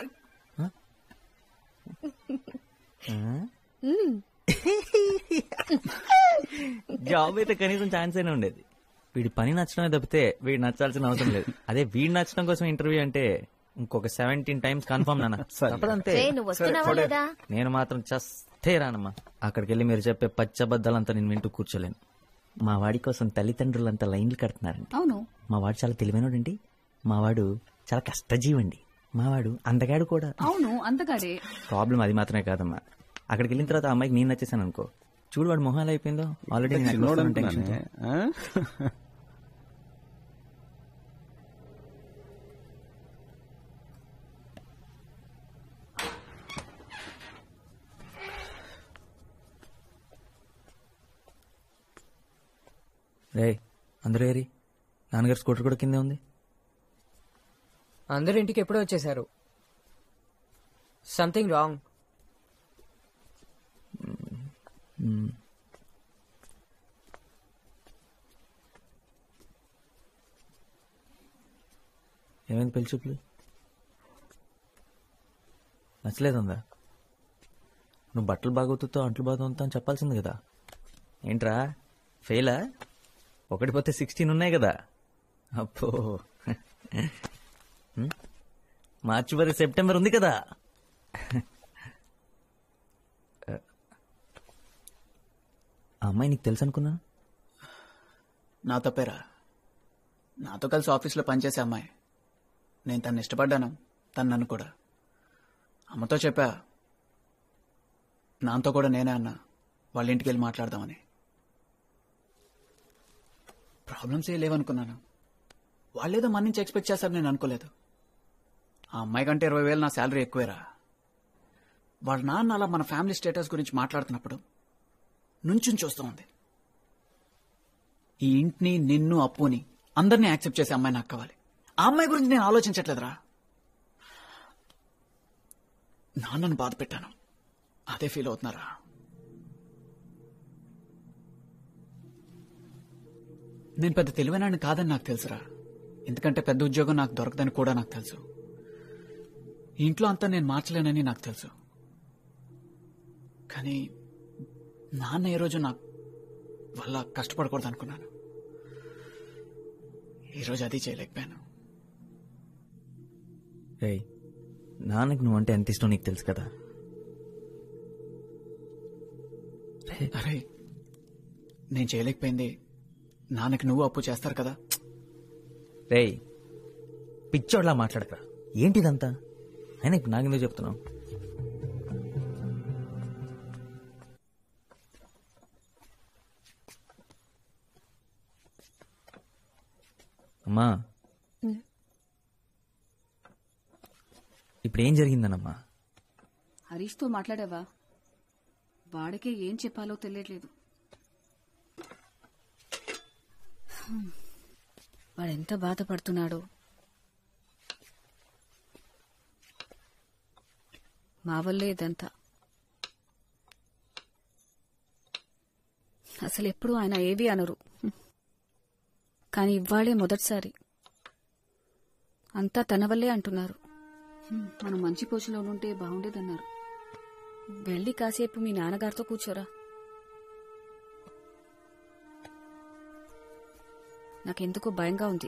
జాబ్ అయితే కనీసం ఛాన్స్ అయినా ఉండేది వీడి పని నచ్చడమే తప్పితే వీడు నచ్చాల్సిన అవసరం లేదు అదే వీడు నచ్చడం కోసం ఇంటర్వ్యూ అంటే ఇంకొక సెవెంటీన్ టైమ్స్ కన్ఫర్మ్ నాన్న తప్పదంతే రే, నువ్వు వస్తున్నావా లేదా? నేను మాత్రం చస్తే రానమ్మా అక్కడికి వెళ్ళి మీరు చెప్పే పచ్చబద్దాలంతా నేను వింటూ కూర్చోలేను మా వాడి కోసం తల్లిదండ్రులంతా లైన్లు కడుతున్నారండి అవును మా వాడు చాలా తెలివైనడండి మా వాడు చాలా కష్టజీవండి మా వాడు అందగాడు కూడా అవును అందగాడే ప్రాబ్లం అది మాత్రమే కాదమ్మా అక్కడికి వెళ్ళిన తర్వాత ఆ అమ్మాయికి నేను నచ్చేసాను అనుకో చూడు వాడు మొహాలు అయిపోయిందో ఆల్రెడీ నేను ఎక్కడ చిన్నోడు వస్తానో టెన్షన్తో. అనుకున్నానే, ఆ? రే అందరూ ఏరి నాన్నగారు స్కూటర్ కూడా కిందే ఉంది అందరు ఇంటికి ఎప్పుడో వచ్చేసారు సంథింగ్ రాంగ్ మ్మ్. ఏమైంది పెళ్లి చూపులు నచ్చలేదుందా నువ్వు బట్టలు బాగోతుతో అంట్లు బాగుతా అని చెప్పాల్సింది కదా ఏంట్రా ఫెయిలా ఒకటి పోతే సిక్స్టీన్ ఉన్నాయి కదా అప్పో హ్మ్? మార్చి వరకు సెప్టెంబర్ ఉంది కదా ఆ అమ్మాయి నీకు తెలుసు అనుకున్నా నా తప్పేరా నాతో కలిసి ఆఫీస్లో పనిచేసే అమ్మాయి నేను తను ఇష్టపడ్డాను తను నన్ను కూడా అమ్మతో చెప్పా నాతో కూడా నేనే అన్నా వాళ్ళ ఇంటికి వెళ్ళి మాట్లాడదామని ప్రాబ్లమ్స్ ఏ లేవనుకున్నాను వాళ్ళేదో మన నుంచి ఎక్స్పెక్ట్ చేస్తారు నేను అనుకోలేదు ఆ అమ్మాయి కంటే ఇరవై వేలు నా శాలరీ ఎక్కువేరా వాళ్ళ నాన్న అలా మన ఫ్యామిలీ స్టేటస్ గురించి మాట్లాడుతున్నప్పుడు నుంచుని చూస్తూ ఉంది ఈ ఇంటిని నిన్ను అప్పుని అందరినీ యాక్సెప్ట్ చేసే అమ్మాయి నాకు కావాలి ఆ అమ్మాయి గురించి నేను ఆలోచించట్లేదురా నాన్నను బాధ పెట్టాను అదే ఫీల్ అవుతున్నారా నేను పెద్ద తెలివైనాడిని కాదని నాకు తెలుసురా ఎందుకంటే పెద్ద ఉద్యోగం నాకు దొరకదని కూడా నాకు తెలుసు ఈ ఇంట్లో అంతా నేను మార్చలేనని నాకు తెలుసు కానీ నాన్న ఏ రోజు నాకు వల్ల కష్టపడకూడదు అనుకున్నాను ఈరోజు అది చేయలేకపోయాను రేయ్ నాన్నకి నువ్వంటే ఎంత ఇష్టం నీకు తెలుసు కదా అరే నేను చేయలేకపోయింది నాన్నకి నువ్వు అప్పు చేస్తారు కదా రేయ్ పిచ్చోడ్లా మాట్లాడకరా ఏంటిదంతా అయినా ఇప్పుడు నాకెందుకు చెప్తున్నావు అమ్మా ఇప్పుడు ఏం జరిగిందనమ్మా హరీష్తో మాట్లాడావా వాడికే ఏం చెప్పాలో తెలియట్లేదు హ్మ్. వాడెంత బాధపడుతున్నాడో మా వల్లే ఇదంతా అసలు ఎప్పుడు ఆయన ఏవి అనరు హ్మ్. కానీ ఇవాళే మొదటిసారి అంతా తన వల్లే అంటున్నారు హ్మ్, మనం మంచి పోషలో ఉంటే బాగుండేదన్నారు వెళ్ళి కాసేపు మీ నాన్నగారితో కూర్చోరా నాకెందుకో భయంగా ఉంది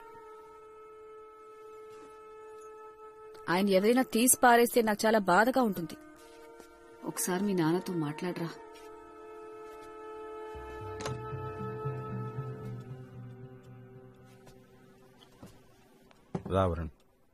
ఆయన ఎవరైనా తీసి పారేస్తే నాకు చాలా బాధగా ఉంటుంది ఒకసారి మీ నాన్నతో మాట్లాడరా రావరణ్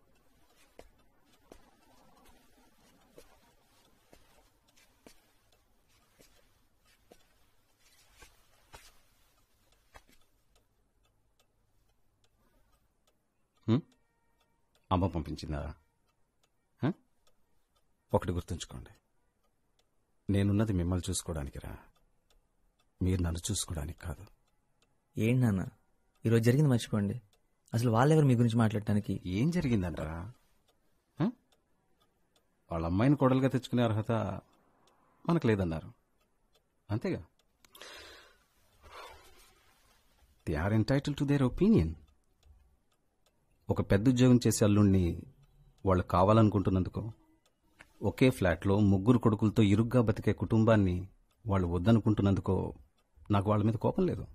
హ్మ్? అమ్మ పంపించిందా హ? ఒకటి గుర్తుంచుకోండి నేనున్నది మిమ్మల్ని చూసుకోవడానికి రా మీరు నన్ను చూసుకోవడానికి కాదు ఏంటి నాన్న ఈరోజు జరిగింది మర్చిపోండి అసలు వాళ్ళెవరు మీ గురించి మాట్లాడటానికి ఏం జరిగిందంటరా హ? వాళ్ళ అమ్మాయిని కోడలుగా తెచ్చుకునే అర్హత మనకు లేదన్నారు అంతేగా they are entitle to their opinion ఒక పెద్ద ఉద్యోగం చేసే అల్లుణ్ణి వాళ్ళు కావాలనుకుంటున్నందుకు ఒకే ఫ్లాట్లో ముగ్గురు కొడుకులతో ఇరుగ్గా బతికే కుటుంబాన్ని వాళ్ళు వద్దనుకుంటున్నందుకో నాకు వాళ్ళ మీద కోపం లేదు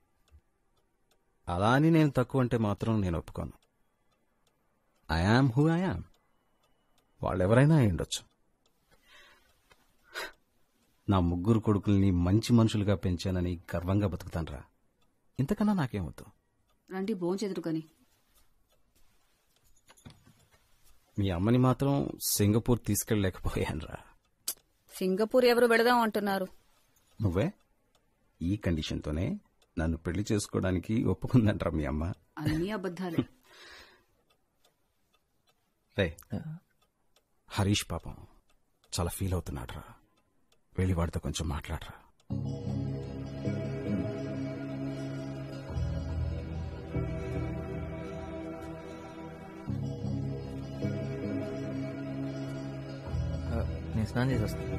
అలా అని నేను తక్కువ అంటే మాత్రం నేను ఒప్పుకోను I am who I am వాళ్ళెవరైనా అయి ఉండొచ్చు నా ముగ్గురు కొడుకుల్ని మంచి మనుషులుగా పెంచానని గర్వంగా బతుకుతానరా ఇంతకన్నా నాకేమవుతూ రండి భోంచెదురు కానీ మీ అమ్మని మాత్రం సింగపూర్ తీసుకెళ్ళలేకపోయానురా సింగపూర్ ఎవరు వెళదాం అంటున్నారు నువ్వే ఈ కండిషన్తోనే నన్ను పెళ్లి చేసుకోవడానికి ఒప్పుకుందంటరా మీ అమ్మ అన్ని అబద్ధాలే రే హరీష్ పాపం చాలా ఫీల్ అవుతున్నాడు రా వెళ్ళి వాడితో కొంచెం మాట్లాడరా నేను స్నానం చేసి వస్తాను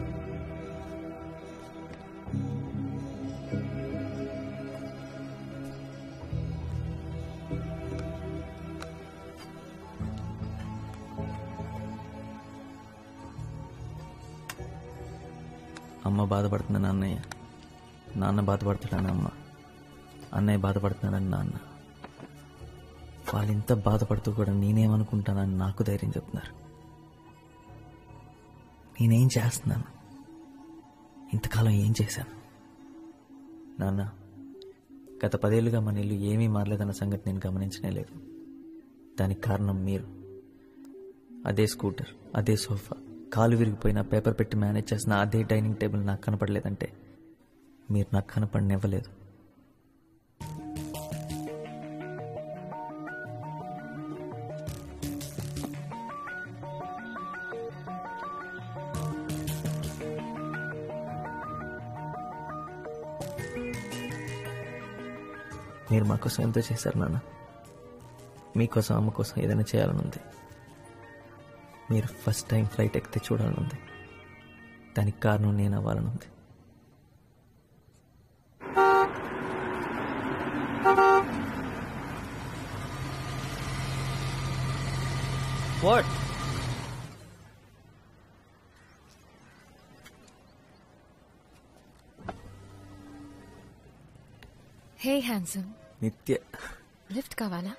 అమ్మ బాధపడుతుందని అన్నయ్య నాన్న బాధపడుతున్నాడని అమ్మ అన్నయ్య బాధపడుతున్నాడని నాన్న వాళ్ళు ఇంత బాధపడుతూ కూడా నేనేమనుకుంటానని నాకు ధైర్యం చెప్తున్నారు నేనేం చేస్తున్నాను ఇంతకాలం ఏం చేశాను నాన్న గత పదేళ్లుగా మన ఇల్లు ఏమీ మారలేదన్న సంగతి నేను గమనించనే లేదు దానికి కారణం మీరు అదే స్కూటర్ అదే సోఫా కాలు విరిగిపోయిన పేపర్ పెట్టి మేనేజ్ చేసిన అదే డైనింగ్ టేబుల్ నాకు కనపడలేదంటే మీరు నాకు కనపడనివ్వలేదు మీరు మా కోసం ఎంతో చేశారు నాన్న మీకోసం అమ్మ కోసం ఏదైనా చేయాలని ఉంది మీరు ఫస్ట్ టైం ఫ్లైట్ ఎక్కితే చూడాలని ఉంది దానికి కారణం నేను అవ్వాలని ఉంది what hey handsome Nitya lift కావాలా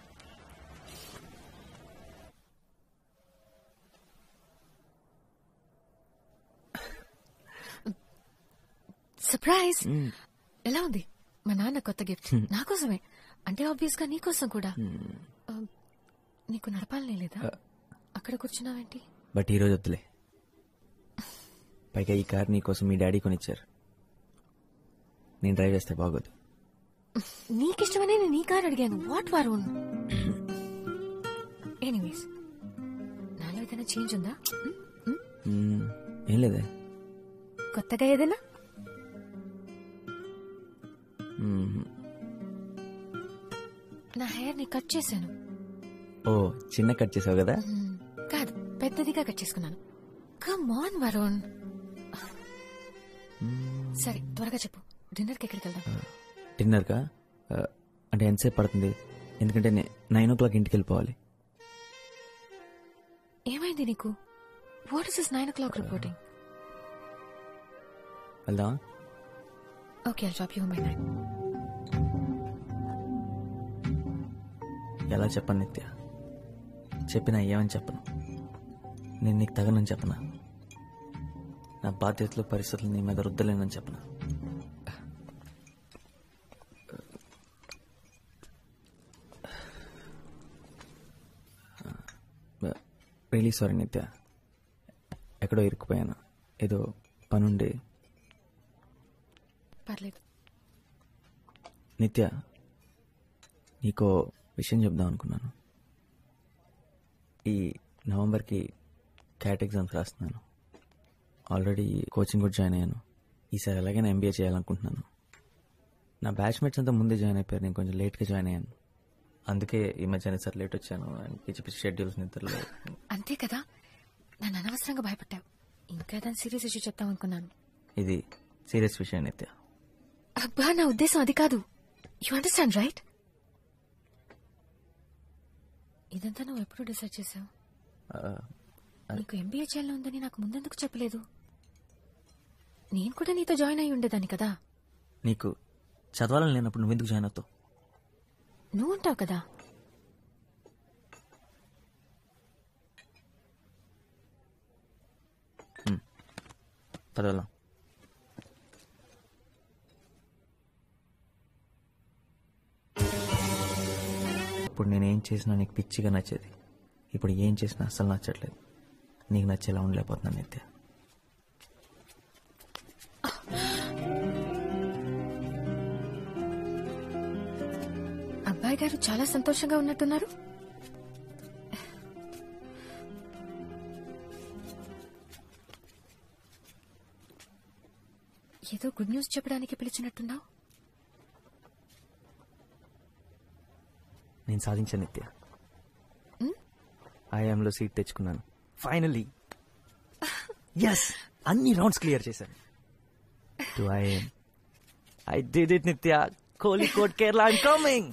సర్ప్రైజ్ ఎలా ఉంది మా నాన్న కొత్త గిఫ్ట్ నా కోసమే అంటే ఆబ్వియస్ గా నీ కోసం కూడా ఆ, నీకు నడపాలనే లేదా అక్కడ కూర్చున్నావేంటి బట్ ఈరోజు వద్దులే పైగా ఈ కార్ నీకోసం మీ డాడీ కొనిచ్చారు నేను డ్రైవ్ చేస్తే బాగోదు నీకిష్టమనే నేను నీ కారు అడిగాను వాట్ వరుణ్ ఎనీవేస్ నాలో ఏదైనా చేంజ్ ఉందా మ్మ్, ఏం లేదే కొత్తగా ఏదైనా మ్మ్. నా హెయిర్ ని కట్ చేశాను ఓ చిన్న కట్ చేసావు కదా మ్మ్. కాదు పెద్దదిగా కట్ చేసుకున్నాను కమ్ ఆన్ వరుణ్ సరే త్వరగా చెప్పు డిన్నర్కి ఎక్కడికి వెళ్దాం డిన్నర్గా ఆ, అంటే ఎంతసేపు పడుతుంది ఎందుకంటే నే- నైన్ ఓ క్లాక్ ఇంటికి వెళ్ళిపోవాలి ఏమైంది నీకు what is is nine o'clock reporting వెళ్దామా okay I drop you by nine ఎలా చెప్పను నిత్య చెప్పినా ఏమని చెప్పను నేను నీకు తగనని చెప్పనా నా బాధ్యతలు పరిస్థితులు నీ మీద రుద్దలేనని చెప్పనా రియలీ సారీ నిత్య ఎక్కడో ఇరుక్కుపోయాను ఏదో పనుండి పర్లేదు నిత్య నీకో విషయం చెప్దాం అనుకున్నాను ఈ నవంబర్కి క్యాట్ ఎగ్జామ్స్ రాస్తున్నాను ఆల్రెడీ కోచింగ్ కూడా జాయిన్ అయ్యాను ఈసారి ఎలాగైనా ఎంబీఏ చేయాలనుకుంటున్నాను నా బ్యాచ్మేట్స్ అంతా ముందే జాయిన్ అయిపోయారు నేను కొంచెం లేట్గా జాయిన్ అయ్యాను అందుకే ఈ మధ్యాహ్నం సార్ లేట్ వచ్చాను అండ్ పిచ్చి పిచ్చి షెడ్యూల్స్ నిద్రలో అంతే కదా నన్ను అనవసరంగా భయపడ్డావు ఇంకా ఏదైనా సీరియస్ ఇష్యూ చెప్తాం అనుకున్నాను ఇది సీరియస్ విషయం నిత్య అబ్బా నా ఉద్దేశం అది కాదు యు అండర్స్టాండ్ రైట్ ఇదంతా నువ్వు ఎప్పుడు డిసైడ్ చేసావు ఆ, నీకు ఎంబీఏ చేయాలని ఉందని నాకు ముందెందుకు చెప్పలేదు నేను కూడా నీతో జాయిన్ అయి ఉండేదాన్ని కదా నీకు చదవాలని లేనప్పుడు నువ్వెందుకు జాయిన్ అవుతావు నువ్వు ఉంటావు కదా పదవలం ఇప్పుడు నేనేం చేసినా నీకు పిచ్చిగా నచ్చేది ఇప్పుడు ఏం చేసినా అస్సలు నచ్చట్లేదు నీకు నచ్చేలా ఉండలేకపోతున్నాను నిత్య అబ్బాయి గారు చాలా సంతోషంగా ఉన్నట్టున్నారు ఏదో గుడ్ న్యూస్ చెప్పడానికి పిలిచినట్టున్నావు నేను సాధించాను నిత్య Hmm? ఐఎంలో సీట్ తెచ్చుకున్నాను ఫైనలీ ఎస్ అన్ని రౌండ్స్ క్లియర్ చేశాను to IIM I did it Nitya Kozhikode Kerala I'm coming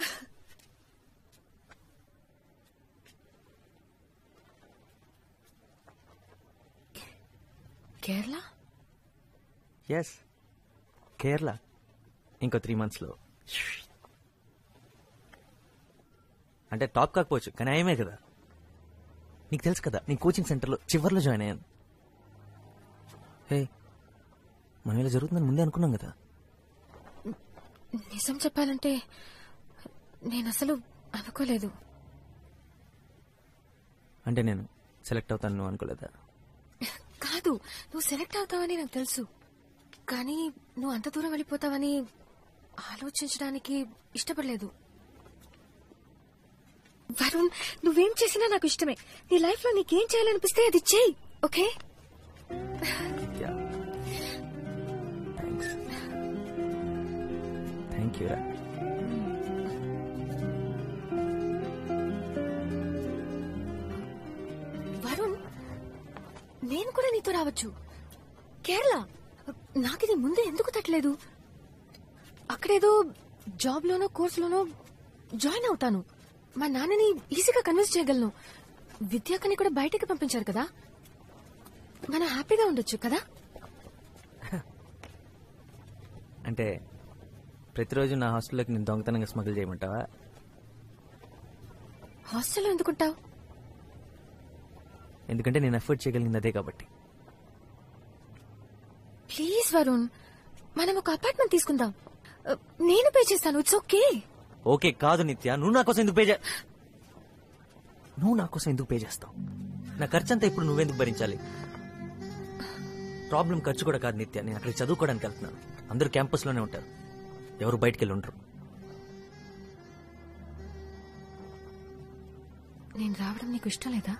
Kerala yes Kerala ఇంకో త్రీ మంత్స్లో అంటే టాప్ కాకపోవచ్చు కానీ ఆయమే కదా నీకు తెలుసు కదా నేను కోచింగ్ సెంటర్లో చివర్లో జాయిన్ అయ్యాను హే మనం ఇలా జరుగుతుందని ముందే అనుకున్నాం కదా నిజం చెప్పాలంటే నేను అసలు అనుకోలేదు అంటే నేను సెలెక్ట్ అవుతాను నువ్వు అనుకోలేదా కాదు నువ్వు సెలెక్ట్ అవుతావని నాకు తెలుసు కానీ నువ్వు అంత దూరం వెళ్ళిపోతావని ఆలోచించడానికి ఇష్టపడలేదు వరుణ్ నువ్వేం చేసినా నాకు ఇష్టమే నీ లైఫ్ లో నీకేం చేయాలనిపిస్తే అది చెయ్యి ఓకే థ్యాంక్ యూ రా వరుణ్ నేను కూడా నీతో రావచ్చు కేరళ నాకిది ముందే ఎందుకు తట్టలేదు అక్కడేదో జాబ్ లోనో కోర్సులోనో జాయిన్ అవుతాను మా నాన్నని ఈజీగా కన్విన్స్ చేయగలను విద్యాకని కూడా బయటికి పంపించారు కదా మనం హ్యాపీగా ఉండొచ్చు కదా అంటే ప్రతిరోజు నా హాస్టల్లోకి నేను దొంగతనంగా స్మగుల్ చేయమంటావా హాస్టల్లో ఎందుకుంటావు ఎందుకంటే నేను ఎఫర్ట్ చేయగలిగింది అదే కాబట్టి ప్లీజ్ వరుణ్ మనం ఒక అపార్ట్మెంట్ తీసుకుందాం అ, నేను పే చేస్తాను ఇట్స్ ఓకే ఓకే కాదు నిత్య నువ్వు నా కోసం ఎందుకు పే చే నువ్వు నా కోసం ఎందుకు పే చేస్తావు నా ఖర్చు అంతా ఇప్పుడు నువ్వెందుకు భరించాలి ప్రాబ్లం ఖర్చు కూడా కాదు నిత్య నేను అక్కడికి చదువుకోవడానికి వెళ్తున్నాను అందరూ క్యాంపస్ లోనే ఉంటారు ఎవరు బయటికి వెళ్ళి ఉండరు నేను రావడం నీకు ఇష్టం లేదా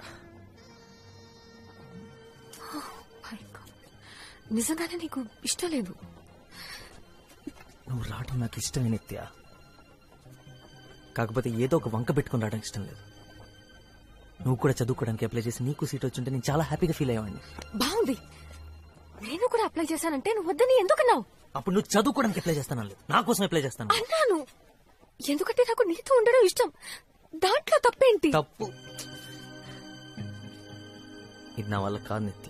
Oh my God. నిజంగానే నీకు ఇష్టం లేదు నువ్వు రావడం నాకు ఇష్టమే నిత్య కాకపోతే ఏదో ఒక వంక పెట్టుకుని రావడం ఇష్టం లేదు నువ్వు కూడా చదువుకోవడానికి అప్లై చేసి నీకు సీట్ వచ్చుంటే నేను చాలా హ్యాపీగా ఫీల్ అయ్యేవాడిని బాగుంది నేను కూడా అప్లై చేశానంటే నువ్వు వద్దని ఎందుకన్నావు అప్పుడు నువ్వు చదువుకోవడానికి అప్లై చేస్తాను లేదు నా కోసం అప్లై చేస్తాను అన్నాను ఎందుకంటే నాకు నీతో ఉండడం ఇష్టం దాంట్లో తప్పేంటి తప్పు ఇది నా వల్ల కాదు నిత్య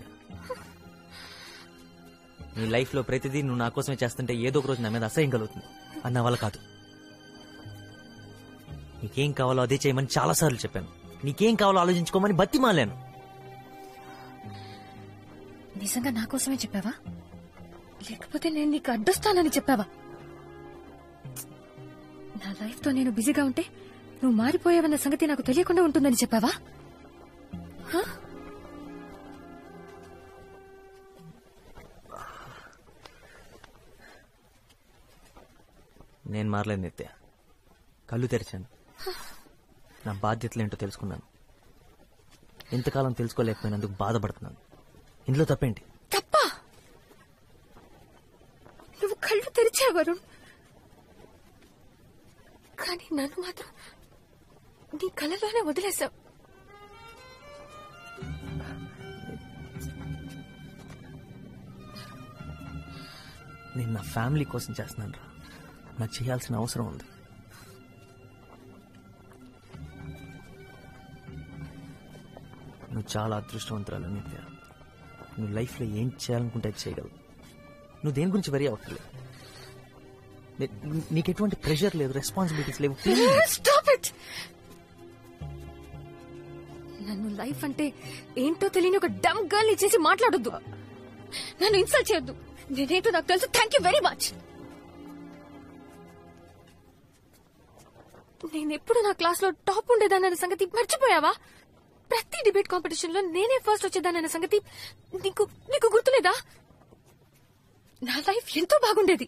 నీ లైఫ్ లో ప్రతిదీ నువ్వు నా కోసమే చేస్తుంటే ఏదో ఒక రోజు నా మీద అసహ్యం కలుగుతుంది అది నా వల్ల కాదు నీకేం కావాలో అదే చేయమని చాలా సార్లు చెప్పాను నీకేం కావాలో ఆలోచించుకోమని బతి మాలాను నిజంగా నా కోసమే చెప్పావా లేకపోతే నేను నీకు అడ్డొస్తానని చెప్పావా నా లైఫ్ తో నేను బిజీగా ఉంటే నువ్వు మారిపోయావన్న సంగతి నాకు తెలియకుండా ఉంటుందని చెప్పావా హ? నేను మారలేదు నిత్య కళ్ళు తెరిచాను నా బాధ్యతలు ఏంటో తెలుసుకున్నాను ఇంతకాలం తెలుసుకోలేకపోయినందుకు బాధపడుతున్నాను ఇందులో తప్పేంటి తప్ప నువ్వు కళ్ళు తెరిచావు వరుణ్ కానీ నన్ను మాత్రం నీ కళ్ళలోనే వదిలేశావు నేను నా ఫ్యామిలీ కోసం చేస్తున్నాను రా నాకు చేయాల్సిన అవసరం ఉంది నువ్వు చాలా అదృష్టవంతురాలు నిత్య నువ్వు లైఫ్లో ఏం చేయాలనుకుంటే అది చేయగలవు నువ్వు దేని గురించి వరి అవ్వట్లేదు నీ- నీకు ఎటువంటి ప్రెషర్ లేదు రెస్పాన్సిబిలిటీస్ లేవు ప్లీజ్ స్టాప్ ఇట్ నన్ను లైఫ్ అంటే ఏంటో తెలియని ఒక డమ్ గర్ల్ చేసి మాట్లాడొద్దు నన్ను ఇన్సల్ట్ చేయొద్దు నేనేంటో నాకు తెలుసు థ్యాంక్ యూ వెరీ మచ్ నేను ఎప్పుడు నా క్లాస్ లో టాప్ ఉండేదానన్న సంగతి మర్చిపోయావా ప్రతి డిబేట్ కాంపిటీషన్ లో నేనే ఫస్ట్ వచ్చేదానన్న సంగతి నీకు నీకు గుర్తులేదా నా లైఫ్ ఎంతో బాగుండేది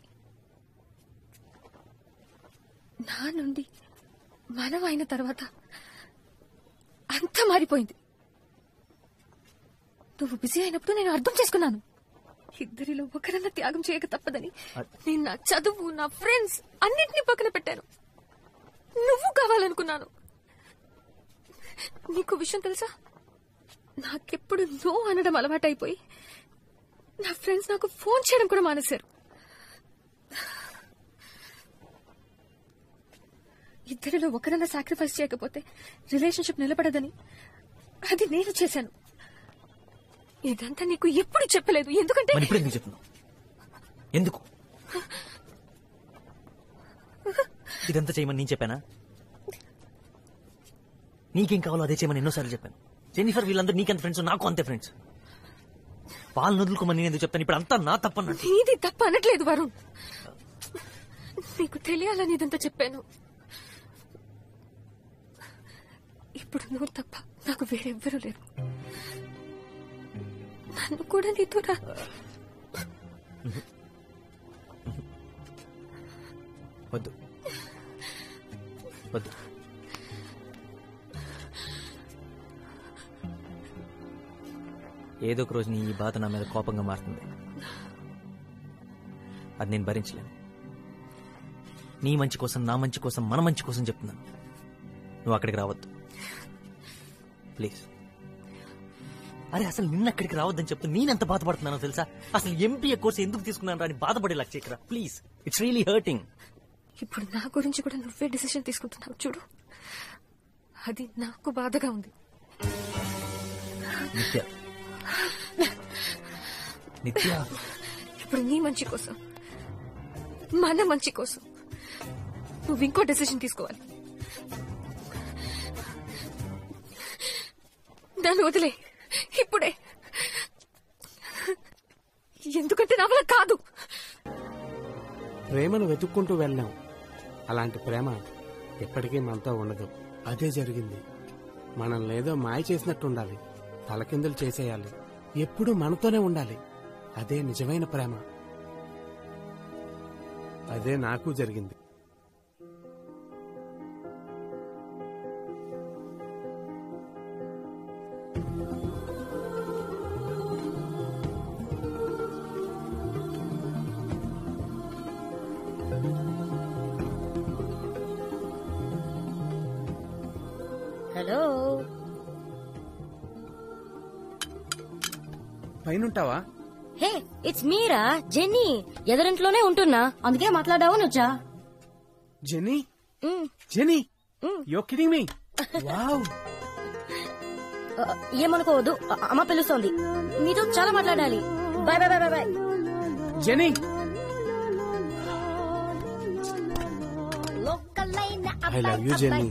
నా నుండి మనం అయిన తర్వాత అంతా మారిపోయింది నువ్వు బిజీ అయినప్పుడు నేను అర్థం చేసుకున్నాను ఇద్దరిలో ఒకరన్నా త్యాగం చేయక తప్పదని నేను నా చదువు నా ఫ్రెండ్స్ అన్నిటినీ పక్కన పెట్టాను నువ్వు కావాలనుకున్నాను నీకు విషయం తెలుసా నాకెప్పుడు నో అనడం అలవాటైపోయి నా ఫ్రెండ్స్ నాకు ఫోన్ చేయడం కూడా మానేశారు ఇద్దరిలో ఒకరన్నా సాక్రిఫైస్ చేయకపోతే రిలేషన్షిప్ నిలబడదని అది నేను చేశాను ఇదంతా నీకు ఎప్పుడు చెప్పలేదు ఎందుకంటే మరి ఇప్పుడు ఎందుకు చెప్తున్నావు ఎందుకు ఇదంతా చేయమని నేను చెప్పానా నీకేం కావాలో అదే చేయమని ఎన్నోసార్లు చెప్పాను జెన్నిఫర్ వీళ్ళందరూ నీకెంత ఫ్రెండ్స్ నాకు అంతే ఫ్రెండ్స్ వాళ్ళని వదులుకోమని నేను ఎందుకు చెప్తాను ఇప్పుడు అంతా నా తప్పన్నట్టు నీది తప్ప అనట్లేదు వరుణ్ నీకు తెలియాలని ఇదంతా చెప్పాను ఇప్పుడు నువ్వు తప్ప నాకు వేరెవ్వరూ లేరు నన్ను కూడా నీతో రా వద్దు వద్దు ఏదో ఒక రోజు నీ ఈ బాధ నా మీద కోపంగా మారుతుంది అది నేను భరించలేను నీ మంచి కోసం నా మంచి కోసం మన మంచి కోసం చెప్తున్నాను నువ్వు అక్కడికి రావద్దు ప్లీజ్ అరే అసలు నిన్న అక్కడికి రావద్దని చెప్తూ నేనెంత బాధపడుతున్నానో తెలుసా అసలు ఎంపీఏ కోర్స్ ఎందుకు తీసుకున్నాను అని బాధపడేలా చేయకరా ప్లీజ్ ఇట్స్ రియలీ హర్టింగ్ ఇప్పుడు నా గురించి కూడా నువ్వే డిసిషన్ తీసుకుంటున్నావు చూడు అది నాకు బాధగా ఉంది నిత్య నిత్య ఇప్పుడు నీ మంచి కోసం మన మంచి కోసం నువ్వు ఇంకో డెసిషన్ తీసుకోవాలి నన్ను వదిలే ఇప్పుడే ఎందుకంటే నా వల్ల కాదు ప్రేమను వెతుక్కుంటూ వెళ్ళాం అలాంటి ప్రేమ ఎప్పటికీ మనతో ఉండదు అదే జరిగింది మనల్ని ఏదో మాయ చేసినట్టు ఉండాలి తలకిందులు చేసేయాలి ఎప్పుడూ మనతోనే ఉండాలి అదే నిజమైన ప్రేమ అదే నాకు జరిగింది హలో పైనుంటావా హే ఇట్స్ మీరా జెన్నీ ఎదురింట్లోనే ఉంటున్నా అందుకే మాట్లాడావని వచ్చా Jenny Jenny you kidding me wow ఆ, ఏమనుకోవద్దు ఆ, అమ్మ పిలుస్తోంది మీతో చాలా మాట్లాడాలి bye bye bye bye bye Jenny I love you Jenny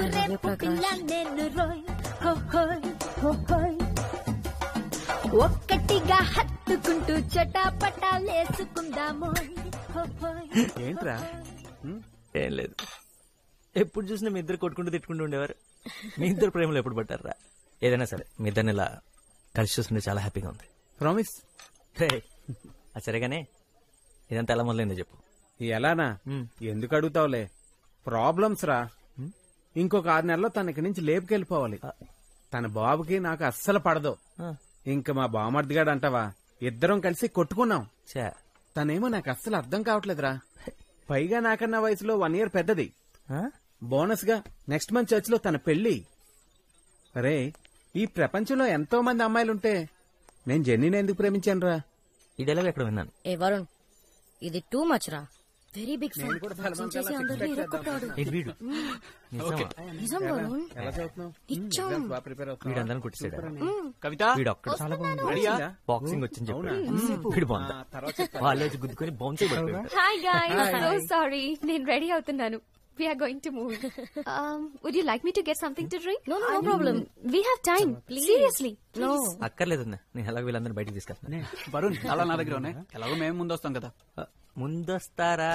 ఒక్కటిగా హత్తుకుంటూ చటాపటాలేసుకుందాము ఏంట్రా ఏం లేదు ఎప్పుడు చూసినా మీ ఇద్దరు కొట్టుకుంటూ తిట్టుకుంటూ ఉండేవారు మీ ఇద్దరు ప్రేమలో ఎప్పుడు పట్టారా ఏదైనా సరే మీ ఇద్దరిని ఇలా కలిసి చూస్తుంటే చాలా హ్యాపీగా ఉంది ప్రామిస్ అది సరేగానే ఇదంతా ఎలా మొదలైందో చెప్పు ఎలానా ఎందుకు అడుగుతావులే ప్రాబ్లమ్స్ రా ఇంకొక ఆరు నెలల్లో తన ఇక్కడి నుంచి లేపుకెళ్ళిపోవాలి తన బాబుకి నాకు అస్సలు పడదు ఇంక మా బామర్దిగాడు అంటావా ఇద్దరం కలిసి కొట్టుకున్నాం తనేమో నాకు అస్సలు అర్థం కావట్లేదురా పైగా నాకన్నా వయసులో వన్ ఇయర్ పెద్దది బోనస్ గా నెక్స్ట్ మంత్ చర్చ్ లో తన పెళ్లి రే ఈ ప్రపంచంలో ఎంతో మంది అమ్మాయిలుంటే నేను జెన్నీని ఎందుకు ప్రేమించాను రా ఈ డైలాగ్ ఎక్కడ విన్నాను ఏ వరుణ్ ఇది టూ మచ్ రా వెరీ బిగ్ నేను కూడా చాలా మంది అలా అందరినీ suspect ఇరుక్కుంటాడు ఇది వీడు నిజమా? నిజం వరుణ్ ఎలా చదువుతున్నావు నిజం ఎగ్జామ్స్ బాగా ప్రిపేర్ వీడు అందరిని కొట్టేసాడు కవిత వీడు ఒక్కడు చాలా బాగుంది రెడీయా? బాక్సింగ్ వచ్చని అవునా? చెప్పాడు వీడు బాగుందా ఆ, తర్వాత చెప్తాను. వాళ్ళే వచ్చి గుద్దుకొని బౌన్స్ అయిపోయాడు hi guys Hi. So sorry నేను రెడీ అవుతున్నాను we are going to move um would you like me to get something to drink no no no problem we have time Please. seriously No. please. అక్కర్లేదు నేను ఎలాగో వీళ్ళందరూ బయటికి తీసుకెళ్తాను వరుణ్ చాలా నా దగ్గర ఉన్నాయి ఎలాగో మేము ముందు వస్తాం కదా ముందొస్తారా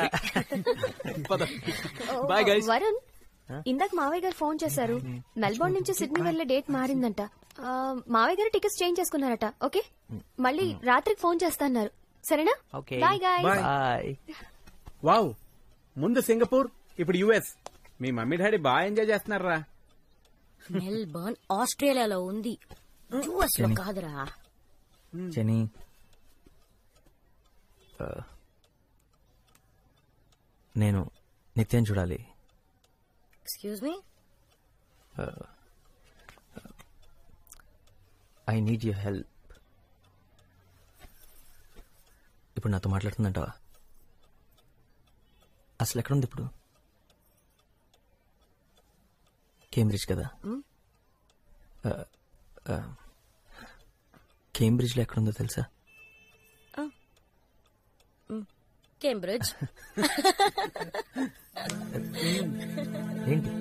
బాయ్ గైస్ వరుణ్ ఇందాక మావయ్య గారు ఫోన్ చేశారు మెల్బోర్న్ నుంచి సిడ్నీ వెళ్లే డేట్ మారిందంట ఆ, మావయ్య గారు టికెట్స్ చేంజ్ చేసుకున్నారట ఓకే మళ్ళీ రాత్రికి ఫోన్ చేస్తాన్నారు సరేనా okay bye guy bye wow ముందు సింగపూర్ ఇప్పుడు యుఎస్ మీ మమ్మీ డాడీ బాగా ఎంజాయ్ చేస్తున్నారా మెల్బర్న్ ఆస్ట్రేలియాలో ఉంది యూఎస్ లో కాదురా జెనీ ఆ, నేను నిత్యం చూడాలి excuse me I need your help ఇప్పుడు నాతో మాట్లాడుతుందంటావా అసలు ఎక్కడుంది ఇప్పుడు కేంబ్రిడ్జ్ కదా Hmm? ఆ, ఆ, కేంబ్రిడ్జ్లో ఎక్కడుందో తెలుసా కేంబ్రిడ్జ్ ఏంటి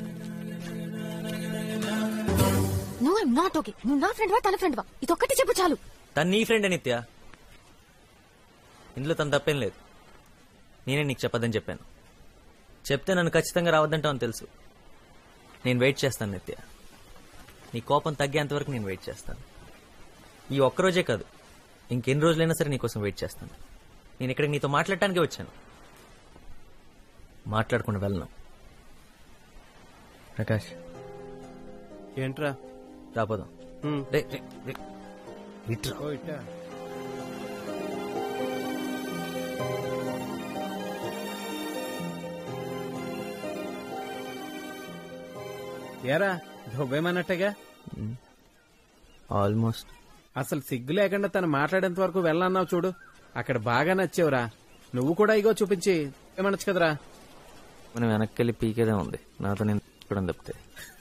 నో ఐమ్ నాట్ ఓకే నువ్వు నా ఫ్రెండ్ వా తన ఫ్రెండ్ వా ఇదొక్కటి చెప్పు చాలు తను నీ ఫ్రెండ్ నిత్య ఇందులో తను తప్పేం లేదు నేనే నీకు చెప్పదని చెప్పాను చెప్తే నన్ను ఖచ్చితంగా రావద్దంటావు తెలుసు నేను వెయిట్ చేస్తాను నిత్య నీ కోపం తగ్గేంత వరకు నేను వెయిట్ చేస్తాను ఈ ఒక్కరోజే కాదు ఇంకెన్ని రోజులైనా సరే నీకోసం వెయిట్ చేస్తాను నేను ఇక్కడికి నీతో మాట్లాడటానికే వచ్చాను మాట్లాడకుండా వెళ్ళను ప్రకాష్ ఏంట్రా రాపోదాం హ్మ్. రే, రే, రే. ఇట్రా. ఓ ఇట్టా. ఏరా దుబ్బేమన్నట్టుగా ఆల్మోస్ట్ అసలు సిగ్గు లేకుండా తను మాట్లాడేంత వరకు వెళ్ళన్నావు చూడు అక్కడ బాగా నచ్చేవురా నువ్వు కూడా ఇగో చూపించి ఏమనొచ్చు కదరా మనం వెనక్కి వెళ్ళి పీకేదే ఉంది నాతో నేను కూడా తప్పితే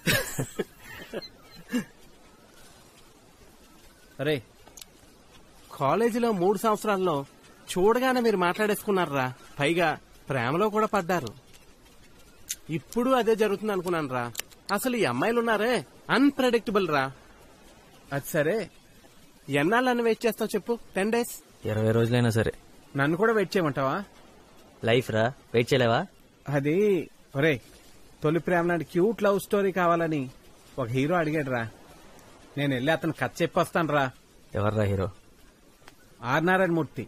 అరే కాలేజీలో మూడు సంవత్సరాల్లో చూడగానే మీరు మాట్లాడేసుకున్నారా పైగా ప్రేమలో కూడా పడ్డారు ఇప్పుడు అదే జరుగుతుంది అనుకున్నాను రా అసలు ఈ అమ్మాయిలు ఉన్నారే అన్ప్రెడిక్టబుల్ రా అది సరే ఎన్నాళ్ళని వెయిట్ చేస్తావు చెప్పు టెన్ డేస్ ఇరవై రోజులైనా సరే నన్ను కూడా వెయిట్ చేయమంటావా లైఫ్ రా వెయిట్ చేయలేవా అది ఒరే తొలి ప్రేమ లాంటి క్యూట్ లవ్ స్టోరీ కావాలని ఒక హీరో అడిగాడు రా నేను వెళ్ళి అతను కథ చెప్పొస్తాను రా ఎవర్రా హీరో ఆర్ నారాయణ మూర్తి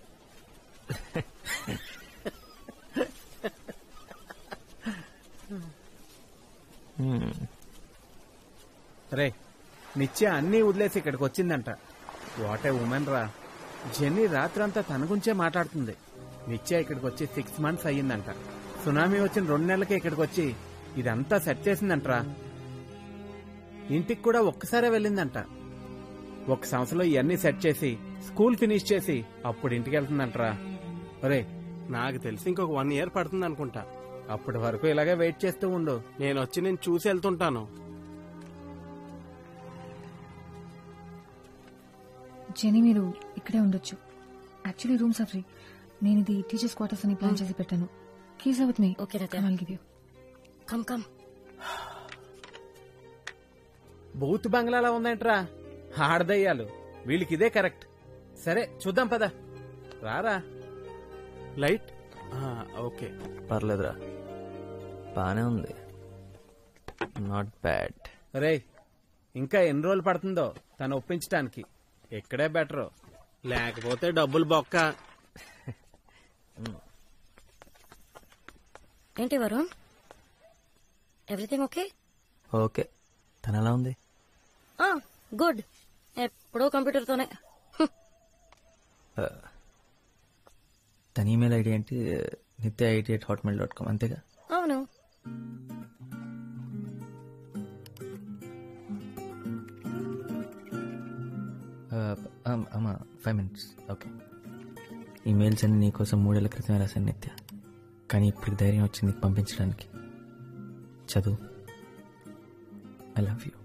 రే నిత్య అన్నీ వదిలేసి ఇక్కడికి వచ్చిందంట వాట్ ఏ ఉమెన్ రా జెన్నీ రాత్రంతా తన గురించే మాట్లాడుతుంది నిత్య ఇక్కడికి వచ్చి సిక్స్ మంత్స్ అయ్యిందంట సునామీ వచ్చిన రెండు నెలలకే ఇక్కడికి వచ్చి ఇదంతా సెట్ చేసిందంటరా ఇంటికి కూడా ఒక్కసారే వెళ్ళిందంట ఒక సంవత్సరంలో ఇవన్నీ సెట్ చేసి స్కూల్ ఫినిష్ చేసి అప్పుడు ఇంటికి వెళ్తుందంటరా ఒరే నాకు తెలిసి ఇంకొక వన్ ఇయర్ పడుతుంది అనుకుంటా అప్పటి వరకు ఇలాగే వెయిట్ చేస్తూ ఉండు నేను వచ్చి నేను చూసి వెళ్తుంటాను జెనీ మీరు ఇక్కడే ఉండొచ్చు యాక్చువల్లీ రూమ్స్ ఆర్ ఫ్రీ నేను ఇది టీచర్స్ క్వార్టర్స్ అని ప్లాన్ చేసి పెట్టాను keys with me okay give you come come బూత్ బంగ్లాలా ఉందేంట్రా ఆడదయ్యాలు వీళ్ళకి ఇదే కరెక్ట్ సరే చూద్దాం పద రారా లైట్ ఓకే పర్లేదురా బానే ఉంది నాట్ బ్యాడ్ రే ఇంకా ఎన్ని రోజులు పడుతుందో తను ఒప్పించడానికి ఇక్కడే బెటర్ లేకపోతే డబ్బులు బొక్క ఏంటి వరుణ్ ఎవ్రీథింగ్ ఓకే ఓకే తను ఎలా ఉంది గుడ్ ఎప్పుడో కంప్యూటర్తోనే తన ఈమెయిల్ ఐడి ఏంటి Nitya IT at Hotmail dot com అంతేగా అవును అమ్మా ఫైవ్ మినిట్స్ ఓకే ఈమెయిల్స్ అన్ని నీకోసం మూడేళ్ల క్రితమే రాశాను నిత్య కానీ ఇప్పుడు ధైర్యం వచ్చింది నీకు పంపించడానికి చదువు ఐ లవ్ యూ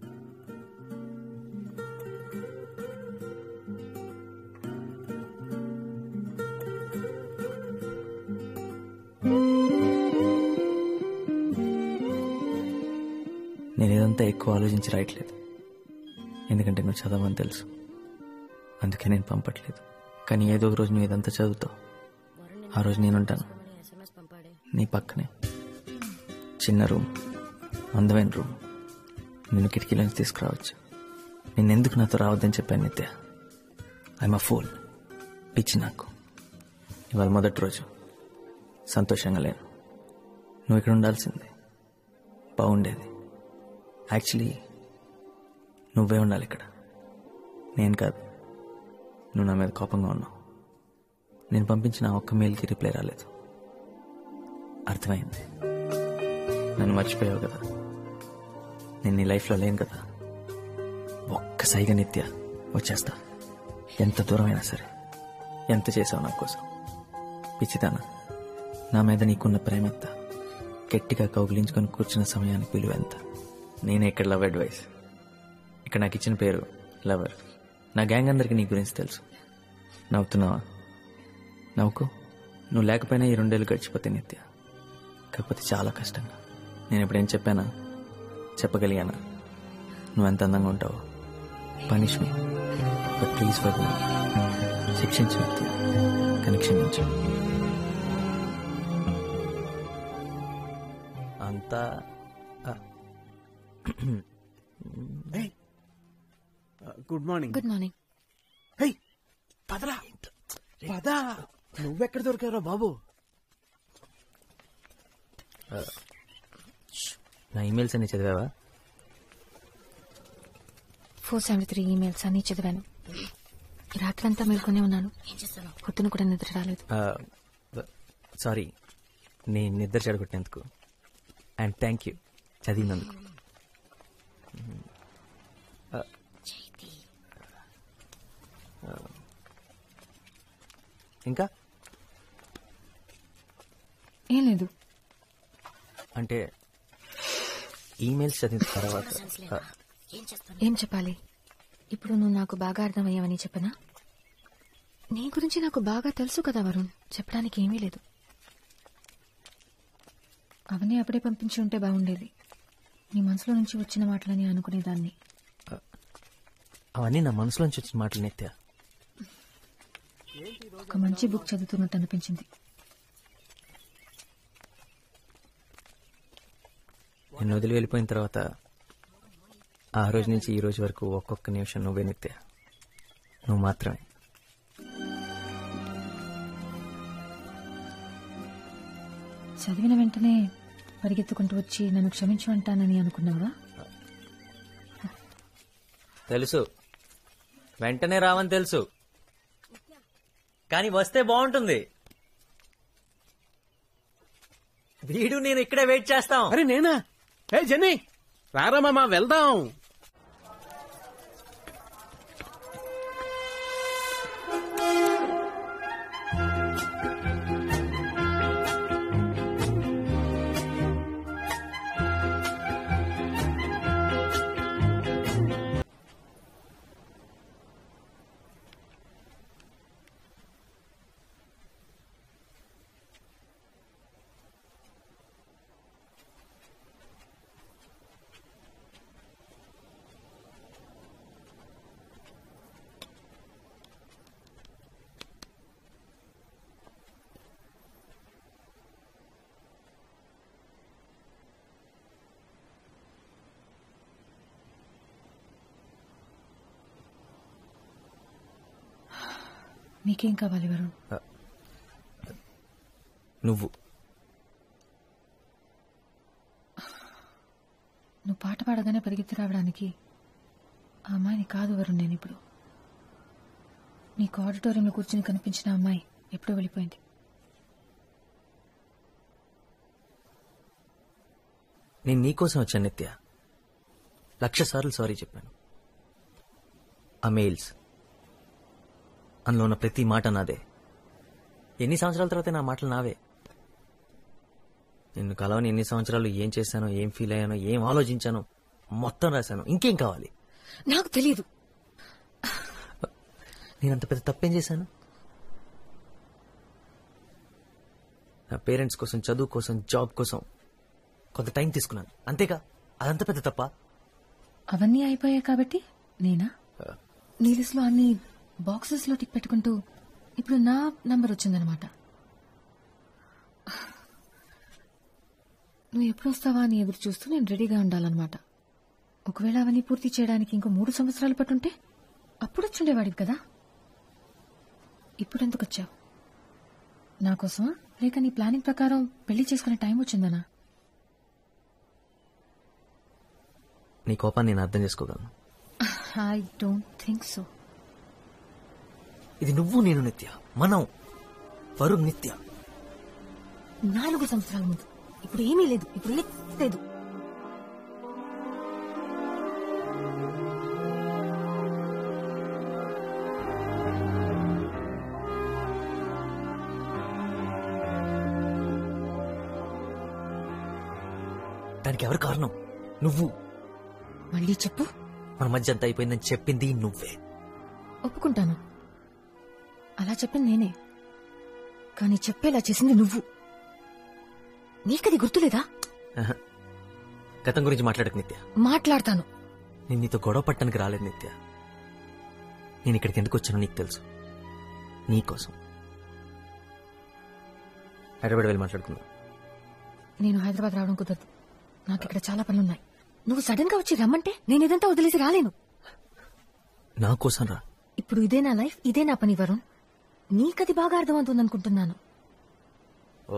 నేను ఇదంతా ఎక్కువ ఆలోచించి రాయట్లేదు ఎందుకంటే నువ్వు చదవని తెలుసు అందుకే నేను పంపట్లేదు కానీ ఏదో ఒక రోజు నువ్వు ఇదంతా చదువుతావు ఆ రోజు నేనుంటాను నీ పక్కనే చిన్న రూమ్ అందమైన రూమ్ నేను కిటికీలోంచి తీసుకురావచ్చు నిన్నెందుకు నాతో రావద్దని చెప్పాను నిత్య ఐఎమ్ అ ఫోల్ పిచ్చి నాకు ఇవాళ మొదటి రోజు సంతోషంగా లేను నువ్వు ఇక్కడ ఉండాల్సిందే బాగుండేది యాక్చువల్లీ నువ్వే ఉండాలి ఇక్కడ నేను కాదు నువ్వు నా మీద కోపంగా ఉన్నావు నేను పంపించిన ఆ ఒక్క మెయిల్కి రిప్లై రాలేదు అర్థమైంది నన్ను మర్చిపోయావు కదా నేను నీ లైఫ్లో లేను కదా ఒక్క సైగ నిత్య వచ్చేస్తా ఎంత దూరమైనా సరే ఎంత చేసావు నా కోసం పిచ్చిదానా నా మీద నీకున్న ప్రేమ ఎంత గట్టిగా కౌగిలించుకొని కూర్చున్న సమయానికి విలువ ఎంత నేనే ఇక్కడ లవ్ అడ్వైస్ ఇక్కడ నాకు ఇచ్చిన పేరు లవర్ నా గ్యాంగ్ అందరికి నీ గురించి తెలుసు నవ్వుతున్నావా నవ్వుకో నువ్వు లేకపోయినా ఈ రెండేళ్ళు గడిచిపోతే నిత్య కాకపోతే చాలా కష్టంగా నేను ఎప్పుడేం చెప్పానా చెప్పగలిగానా నువ్వు ఎంత అందంగా ఉంటావు punish me but please for me శిక్షించు నిత్య కానీ క్షమించు అంతా ఆ, good morning good morning hey పదరా పదా నువ్వెక్కడ దొరికారా బాబు నా ఈమెయిల్స్ అన్ని చదివావా ఫోర్ సెవెంటీ త్రీ ఈమెయిల్స్ అన్ని చదివాను ఈ రాత్రంతా మేల్కొనే ఉన్నాను పొద్దున కూడా నిద్ర రాలేదు సారీ నేను నిద్ర చెడగొట్టినందుకు అండ్ థ్యాంక్ యూ చదివినందుకు ఆ, ఆ, ఇంకా ఏం లేదు అంటే ఈమెయిల్స్ చదివిన తర్వాత ఆ, ఏం చెప్పాలి ఇప్పుడు నువ్వు నాకు బాగా అర్థమయ్యావని చెప్పనా నీ గురించి నాకు బాగా తెలుసు కదా వరుణ్ చెప్పడానికి ఏమీ లేదు అవన్నీ అప్పుడే పంపించి ఉంటే బాగుండేది నీ మనసులో నుంచి వచ్చిన మాటలని అనుకునేదాన్ని అవన్నీ నా మనసులోంచి వచ్చిన మాటలు నిత్య ఒక మంచి బుక్ చదువుతున్నట్టు అనిపించింది నేను వదిలి వెళ్ళిపోయిన తర్వాత ఆ రోజు నుంచి ఈ రోజు వరకు ఒక్కొక్క నిమిషం నువ్వే నిత్య నువ్వు మాత్రమే చదివిన వెంటనే పరిగెత్తుకుంటూ వచ్చి నన్ను క్షమించు అంటానని అనుకున్నావా తెలుసు వెంటనే రావని తెలుసు కానీ వస్తే బాగుంటుంది వీడు నేను ఇక్కడే వెయిట్ చేస్తాం అరే నేనా హే జెన్నీ రారా మామ వెళ్దాం నీకేం కావాలి వరుణ్ నువ్వు నువ్వు పాట పాడగానే పరిగెత్తి రావడానికి ఆ అమ్మాయిని కాదు వరుణ్ నేను ఇప్పుడు నీకు ఆడిటోరియంలో కూర్చుని కనిపించిన అమ్మాయి ఎప్పుడో వెళ్ళిపోయింది నేను నీకోసం వచ్చాను నిత్య లక్ష సార్లు సారీ చెప్పాను ఆ మెయిల్స్ అందులో ఉన్న ప్రతి మాట నాదే ఎన్ని సంవత్సరాల తర్వాత నా మాటలు నావే నిన్ను కలవని ఎన్ని సంవత్సరాలు ఏం చేశానో ఏం ఫీల్ అయ్యానో ఏం ఆలోచించానో మొత్తం రాశాను ఇంకేం కావాలి నాకు తెలియదు నేనంత పెద్ద తప్పేం చేశాను నా పేరెంట్స్ కోసం చదువు కోసం జాబ్ కోసం కొంత టైం తీసుకున్నాను అంతేగా అదంత పెద్ద తప్ప అవన్నీ అయిపోయాయి కాబట్టి నేనా నీ లిస్ట్లో అన్ని బాక్సెస్ లో టిక్ పెట్టుకుంటూ ఇప్పుడు నా నంబర్ వచ్చిందనమాట నువ్వు ఎప్పుడు వస్తావా అని ఎదురు చూస్తూ నేను రెడీగా ఉండాలన్నమాట ఒకవేళ అవన్నీ పూర్తి చేయడానికి ఇంకో మూడు సంవత్సరాలు పట్టుంటే అప్పుడు వచ్చుండేవాడివి కదా ఇప్పుడు ఎందుకు వచ్చావు నా కోసమా లేక నీ ప్లానింగ్ ప్రకారం పెళ్లి చేసుకునే టైం వచ్చిందనా నీ కోపాన్ని నేను అర్థం చేసుకోగలను ఐ డోంట్ థింక్ సో ఇది నువ్వు నేను నిత్య మనం వరుణ్ నిత్య నాలుగు సంవత్సరాల ముందు ఇప్పుడు ఏమీ లేదు ఇప్పుడు ఏమీ లేదు దానికి ఎవరు కారణం నువ్వు మళ్ళీ చెప్పు మన మధ్య అంత అయిపోయిందని చెప్పింది నువ్వే ఒప్పుకుంటాను అలా చెప్పింది నేనే కానీ చెప్పేలా చేసింది నువ్వు నీకది గుర్తులేదా ఆహా. గతం గురించి మాట్లాడకు నిత్య మాట్లాడతాను నేను నీతో గొడవ పట్టడానికి రాలేదు నిత్య నేను ఇక్కడికి ఎందుకు వచ్చానో నీకు తెలుసు నీకోసం హైదరాబాద్ వెళ్ళి మాట్లాడుకుందాం నేను హైదరాబాద్ రావడం కుదరదు నాకు ఇక్కడ చాలా పనులున్నాయి నువ్వు సడన్ గా వచ్చి రమ్మంటే నేను ఇదంతా వదిలేసి రాలేను నా కోసం రా ఇప్పుడు ఇదే నా లైఫ్ ఇదే నా పని వరుణ్ నీకది బాగా అర్థమవుతుంది అనుకుంటున్నాను ఓ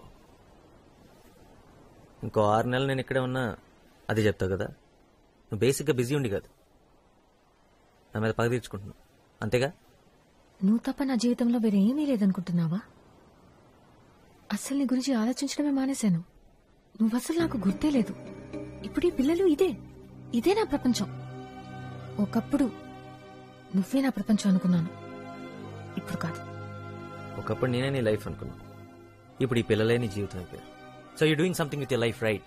ఇంకో ఆరు నెలలు నేను ఇక్కడే ఉన్నా అది చెప్తావు కదా నువ్వు బేసిక్గా బిజీ ఉండి కాదు నా మీద పగ తీర్చుకుంటున్నావు అంతేగా నువ్వు తప్ప నా జీవితంలో వేరే ఏమీ లేదనుకుంటున్నావా అసలు నీ గురించి ఆలోచించడమే మానేశాను నువ్వు అసలు నాకు గుర్తే లేదు ఇప్పుడు ఈ పిల్లలు ఇదే ఇదే నా ప్రపంచం ఒకప్పుడు నువ్వే నా ప్రపంచం అనుకున్నాను ఇప్పుడు కాదు ఒకప్పుడు నేనే నీ లైఫ్ అనుకున్నా ఇప్పుడు ఈ పిల్లలే నీ జీవితం అయిపోయారు so you doing something with your life right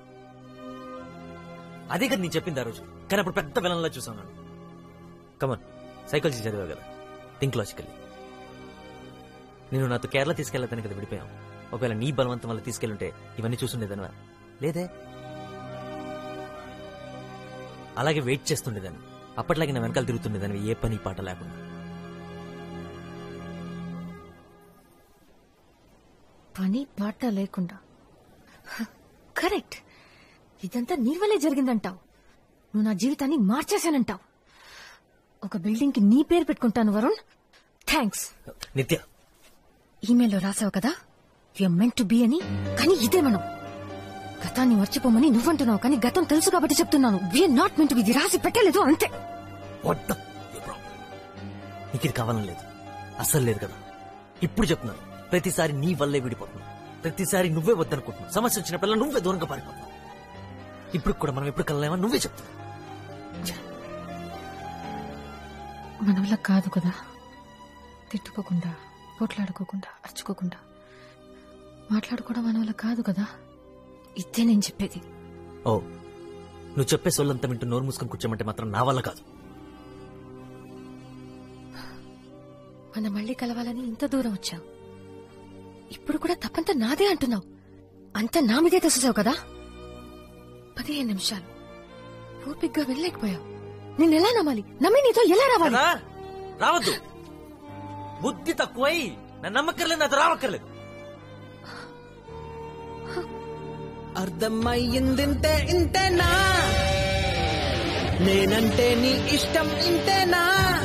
అదే కదా నేను చెప్పింది ఆ రోజు కానీ అప్పుడు పెద్ద విలన్లా చూసాను కమన్ సైకాలజీ చదివావు కదా థింక్ లాజికల్లీ నేను నాతో కేరళ తీసుకెళ్ళదని కదా విడిపోయాం ఒకవేళ నీ బలవంతం వల్ల తీసుకెళ్ళుంటే ఇవన్నీ చూసుండేదనివా లేదే అలాగే వెయిట్ చేస్తుండేదాన్ని అప్పట్లాగే నా వెనకాల తిరుగుతుండేదాన్ని ఏ పని పాట లేకుండా పని పాట లేకుండా హ, కరెక్ట్ ఇదంతా నీ వల్లే జరిగిందంటావు నువ్వు నా జీవితాన్ని మార్చేశానంటావు ఒక బిల్డింగ్ కి నీ పేరు పెట్టుకుంటాను వరుణ్ థ్యాంక్స్ నిత్య ఈమెయిల్లో రాసావు కదా యూఆర్ మెంట్ టు బి అని కానీ ఇదే మనం గతాన్ని మర్చిపోమని నువ్వంటున్నావు కానీ గతం తెలుసు కాబట్టి చెప్తున్నాను వీఆర్ నాట్ మెంట్ ఇది రాసి పెట్టలేదు అంతే What the- నీకు ఇది కావాలని లేదు అస్సలు లేదు కదా ఇప్పుడు చెప్తున్నాను ప్రతిసారి నీ వల్లే విడిపోతున్నావు ప్రతిసారి నువ్వే వద్దనుకుంటున్నావు సమస్య వచ్చినప్పుడల్లా నువ్వే దూరంగా పారిపోతున్నావు ఇప్పుడు కూడా మనం ఎప్పుడు కలలేమా నువ్వే చెప్తావు మన వల్ల కాదు కదా తిట్టుకోకుండా పోట్లాడుకోకుండా అరుచుకోకుండా మాట్లాడుకోవడం మన వల్ల కాదు కదా ఇదే నేను చెప్పేది ఓ నువ్వు చెప్పే సొల్లంతా వింటూ నోరు మూసుకొని కూర్చోమంటే మాత్రం నా వల్ల కాదు మనం మళ్ళీ కలవాలని ఇంత దూరం వచ్చావు ఇప్పుడు కూడా తప్పంతా నాదే అంటున్నావు అంతా నా మీదే తెసేసావు కదా పదిహేను నిమిషాలు ఓపిగ్గా వెళ్ళలేకపోయావు నేను ఎలా నమ్మాలి నమ్మి నీతో ఎలా రావాలి కదా రావద్దు బుద్ధి తక్కువై నా నమ్మక్కర్లేదు నాతో రావక్కర్లేదు అర్థమయ్యిందింటే ఇంతేనా నేనంటే నీ ఇష్టం ఇంతేనా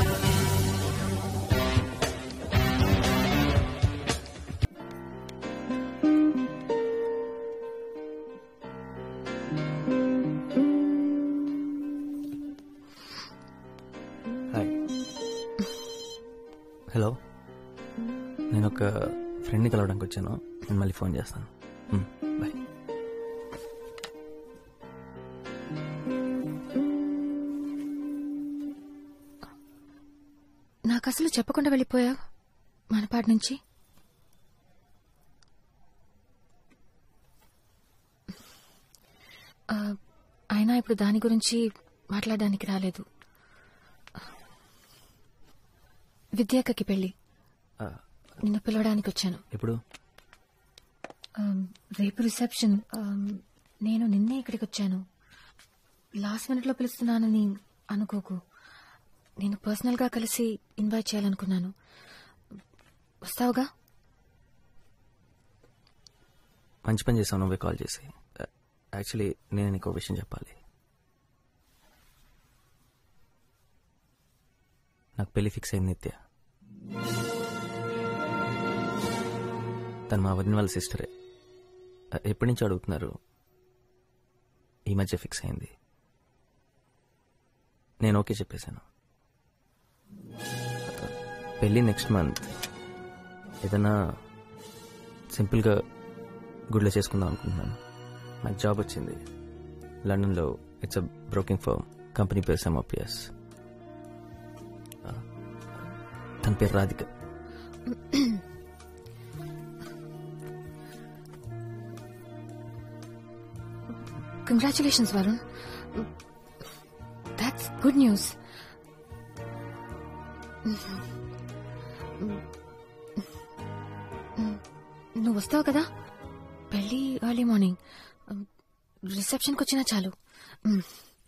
హాయ్ హలో నేను ఒక ఫ్రెండ్ని కలవడానికి వచ్చాను నేను మళ్ళీ ఫోన్ చేస్తాను మ్, బాయ్ నాకు అసలు చెప్పకుండా వెళ్ళిపోయావు మనపాటి నుంచి ఆ, అయినా ఇప్పుడు దాని గురించి మాట్లాడడానికి రాలేదు విద్యాకకి పెళ్లి ఆ, నిన్ను పిలవడానికి వచ్చాను ఎప్పుడు ఆమ్, రేపు రిసెప్షన్ ఆమ్, నేను నిన్నే ఇక్కడికి వచ్చాను లాస్ట్ మినిట్ లో పిలుస్తున్నానని అనుకోకు నేను పర్సనల్ గా కలిసి ఇన్వైట్ చేయాలనుకున్నాను వస్తావుగా మంచి పని చేసావు నువ్వే కాల్ చేసి యాక్చువల్లీ నేను నీకు ఒక విషయం చెప్పాలి నాకు పెళ్లి ఫిక్స్ అయింది నిత్య తను మా వదిన వాళ్ళ సిస్టరే ఎప్పటి నుంచి అడుగుతున్నారు ఈ మధ్య ఫిక్స్ అయింది నేను ఓకే చెప్పేశాను పెళ్ళి నెక్స్ట్ మంత్ ఏదైనా సింపుల్గా గుడిలో చేసుకుందాం అనుకుంటున్నాను నాకు జాబ్ వచ్చింది లండన్లో it's a broking firm company పేరు సెమోపియస్ తన పేరు Radhika congratulations Varun that's good news నువ్వు వస్తావు కదా పెళ్ళి ఎర్లీ మార్నింగ్ రిసెప్షన్కి వచ్చినా చాలు మ్.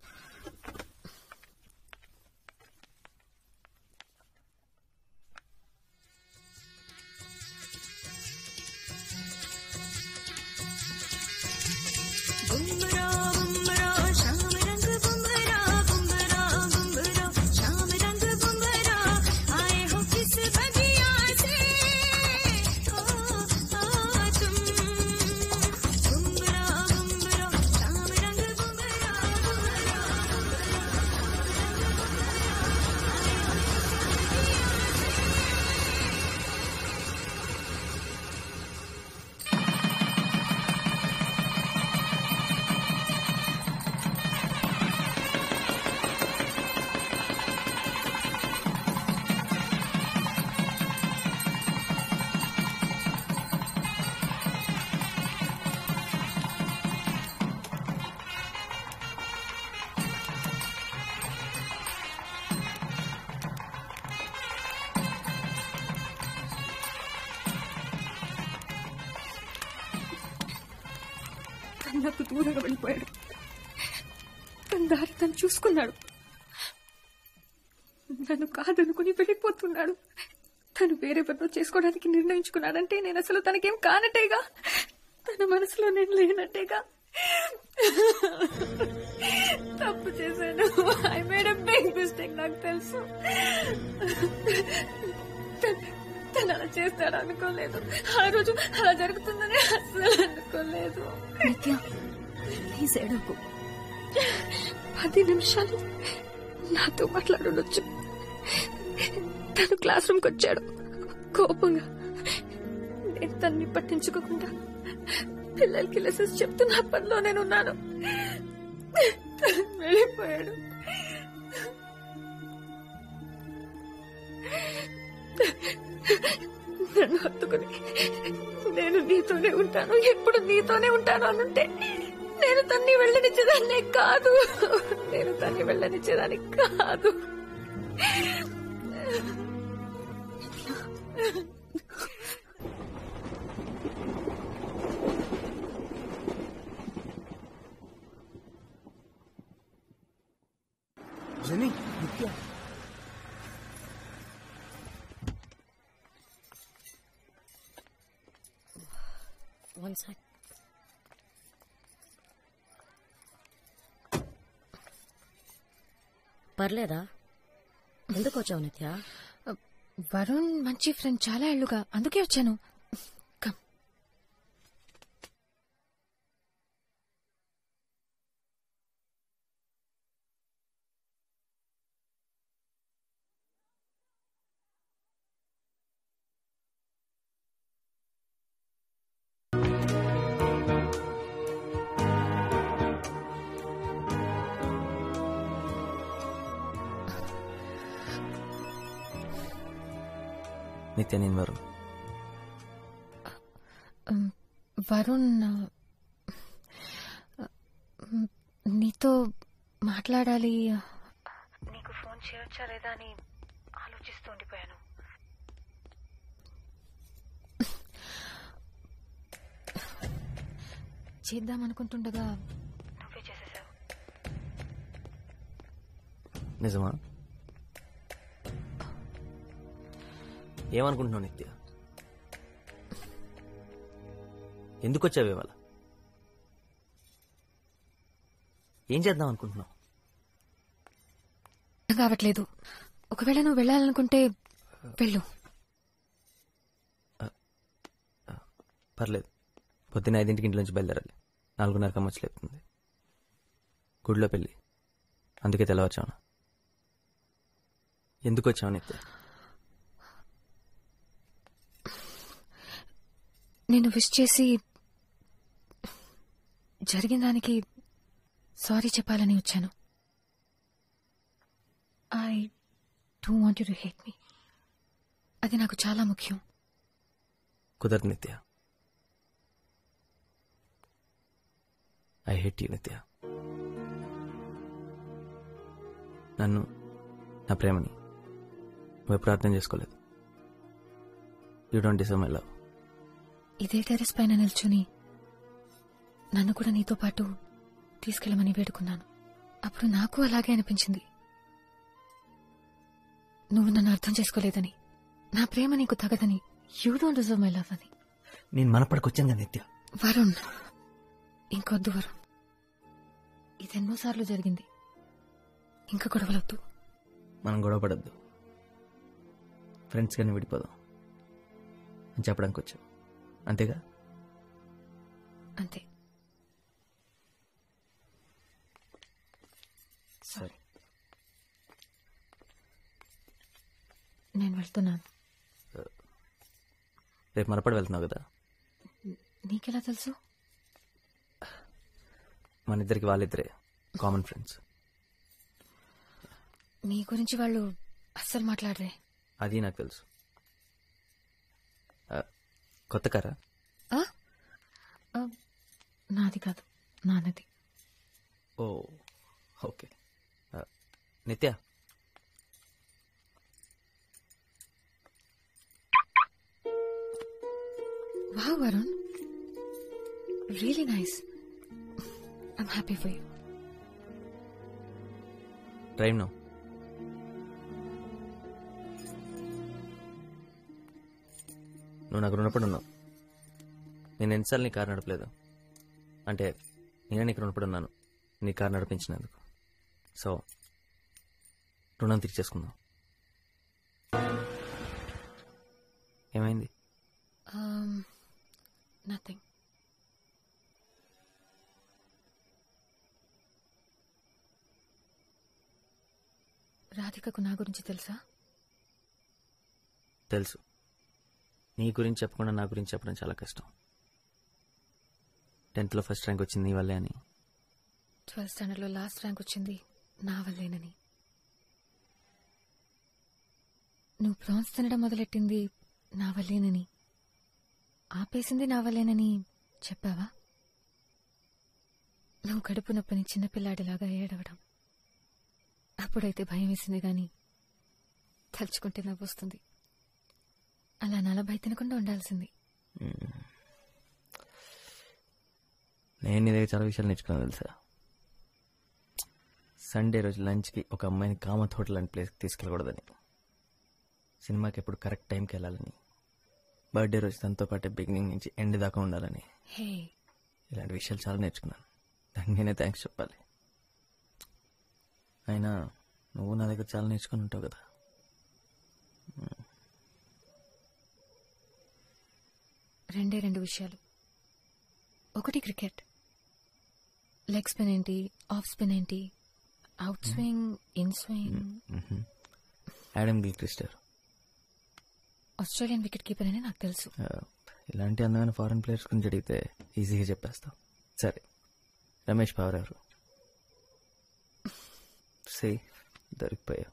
बुमरा बुमरा शाम रंग बुमरा बुमरा बुमरा शाम रंग बुमरा आए हो किस बगिया से ओ ओ तुम बुमरा बुमरा शाम रंग बुमरा తను నాకు దూరంగా వెళ్ళిపోయాడు తన దారి తను చూసుకున్నాడు నన్ను కాదనుకుని వెళ్ళిపోతున్నాడు తను వేరెవరినో చేసుకోవడానికి నిర్ణయించుకున్నాడంటే నేను అసలు తనకేం కానట్టేగా తన మనసులో నేను లేనట్టేగా తప్పు చేశాను ఐ మేడ్ బిగ్ మిస్టేక్ నాకు తెలుసు తను- తను అలా చేస్తాడు అనుకోలేదు ఆ రోజు అలా జరుగుతుందని అసలు అనుకోలేదు నిత్య ప్లీజ్ ఎడకు పది నిమిషాలు నాతో మాట్లాడొచ్చు తను క్లాస్ రూమ్కి వచ్చాడు కోపంగా నేను తన్ని పట్టించుకోకుండా పిల్లలకి లెసన్స్ చెప్తూ నా పనిలో నేను ఉన్నాను వెళ్ళిపోయాడు నన్ను హత్తుకుని నేను నీతోనే ఉంటాను ఎప్పుడు నీతోనే ఉంటాను అనుంటే నేను తన్ని వెళ్ళనిచ్చేదాన్ని కాదు నేను తన్ని వెళ్ళనిచ్చేదాన్ని కాదు జని నిత్య వన్ సెక్ పర్లేదా ఎందుకు వచ్చావు నిత్య వరుణ్ మంచి ఫ్రెండ్ చాలా ఏళ్లుగా అందుకే వచ్చాను కమ్ నిత్య నేను వరుణ్ ఉమ్, వరుణ్ ఆ, ఉమ్, నీతో మాట్లాడాలి నీకు ఫోన్ చేయొచ్చా లేదా అని ఆలోచిస్తూ ఉండిపోయాను చేద్దాం అనుకుంటుండగా నువ్వే చేసేసావు నిజమా ఏమనుకుంటున్నావు నిత్య ఎందుకు వచ్చావు ఇవాళ ఏం చేద్దాం అనుకుంటున్నావు అర్థం కావట్లేదు ఒకవేళ నువ్వు వెళ్ళాలనుకుంటే వెళ్ళు పర్లేదు పొద్దున్న ఐదింటికి ఇంటి నుంచి బయలుదేరాలి నాలుగున్నర కమ్మచ్చి లేపుతుంది గుడిలో పెళ్ళి అందుకే తెల్లవచ్చాను ఎందుకు వచ్చావు నిత్య నేను విష్ చేసి జరిగిన దానికి సారీ చెప్పాలని వచ్చాను I do want to hate me అది నాకు చాలా ముఖ్యం కుదరదు నిత్య ఐ హేట్ యూ నిత్య నన్ను నా ప్రేమని నువ్వు ఎప్పుడు అర్థం చేసుకోలేదు you don't deserve my love ఇదే టెరెస్ పైన నిల్చుని నన్ను కూడా నీతో పాటు తీసుకెళ్ళమని వేడుకున్నాను అప్పుడు నాకు అలాగే అనిపించింది నువ్వు నన్ను అర్థం చేసుకోలేదని నా ప్రేమ నీకు తగదని you don't deserve my love అని నేను మనపడికొచ్చాను కదా నిత్య వరుణ్ ఇంకొద్దు వరుణ్ ఇదెన్నోసార్లు జరిగింది ఇంకా గొడవలొద్దు మనం గొడవ పడద్దు ఫ్రెండ్స్ కానీ విడిపోదాం అని చెప్పడానికి వచ్చావు అంతేగా అంతే సరే నేను వెళ్తున్నాను రేపు మరపడి వెళ్తున్నావు కదా నీకెలా తెలుసు మన ఇద్దరికి వాళ్ళిద్దరే కామన్ ఫ్రెండ్స్ నీ గురించి వాళ్ళు అస్సలు మాట్లాడరే అది నాకు తెలుసు ఆ, కొత్త కారా ఆ? ఆ, నాది కాదు నాన్నది ఓ ఓకే ఆ, నిత్య Wow, Varun. Really nice. I'm happy for you. Drive no నువ్వు నాకు రుణపడి ఉన్నావు నేను ఎన్నిసార్లు నీ కారు నడపలేదు అంటే నేనే నీకు రుణపడి ఉన్నాను నీ కారు నడిపించినందుకు సో రుణం తీర్చేసుకుందాం ఏమైంది Um, nothing. రాధికకు నా గురించి తెలుసా తెలుసు నీ గురించి చెప్పకుండా నా గురించి చెప్పడం చాలా కష్టం టెన్త్లో ఫస్ట్ ర్యాంక్ వచ్చింది నీ వల్లే అని ట్వెల్త్ స్టాండర్డ్లో లాస్ట్ ర్యాంక్ వచ్చింది నా వల్లేనని నువ్వు ప్రాన్స్ తినడం మొదలెట్టింది నా వల్లేనని ఆపేసింది నా వల్లేనని చెప్పావా నువ్వు కడుపు నొప్పని చిన్నపిల్లాడిలాగా ఏడవడం అప్పుడైతే భయం వేసింది గాని తలుచుకుంటే నవ్వొస్తుంది అలా నలభై తినకుండా ఉండాల్సింది నేను నీ దగ్గర చాలా విషయాలు నేర్చుకున్నాను తెలుసా సండే రోజు లంచ్కి ఒక అమ్మాయిని కామత్ హోటల్ లాంటి ప్లేస్కి తీసుకెళ్ళకూడదని సినిమాకి ఎప్పుడు కరెక్ట్ టైంకి వెళ్ళాలని బర్త్డే రోజు తనతో పాటు బిగినింగ్ నుంచి ఎండ్ దాకా ఉండాలని హే ఇలాంటి విషయాలు చాలా నేర్చుకున్నాను దానికి నేనే థ్యాంక్స్ చెప్పాలి అయినా నువ్వు నా దగ్గర చాలా నేర్చుకుని ఉంటావు కదా రెండే రెండు విషయాలు ఒకటి క్రికెట్ లెగ్ స్పిన్ ఏంటి ఆఫ్ స్పిన్ ఏంటి out swing in swing Adam Gilchrist Australian wicket keeper అని నాకు తెలుసు ఇలాంటి అందమైన ఫారెన్ ప్లేయర్స్ గురించి అడిగితే ఈజీగా చెప్పేస్తావు సరే రమేష్ పవర్ ఎవరు సే దొరికిపోయావు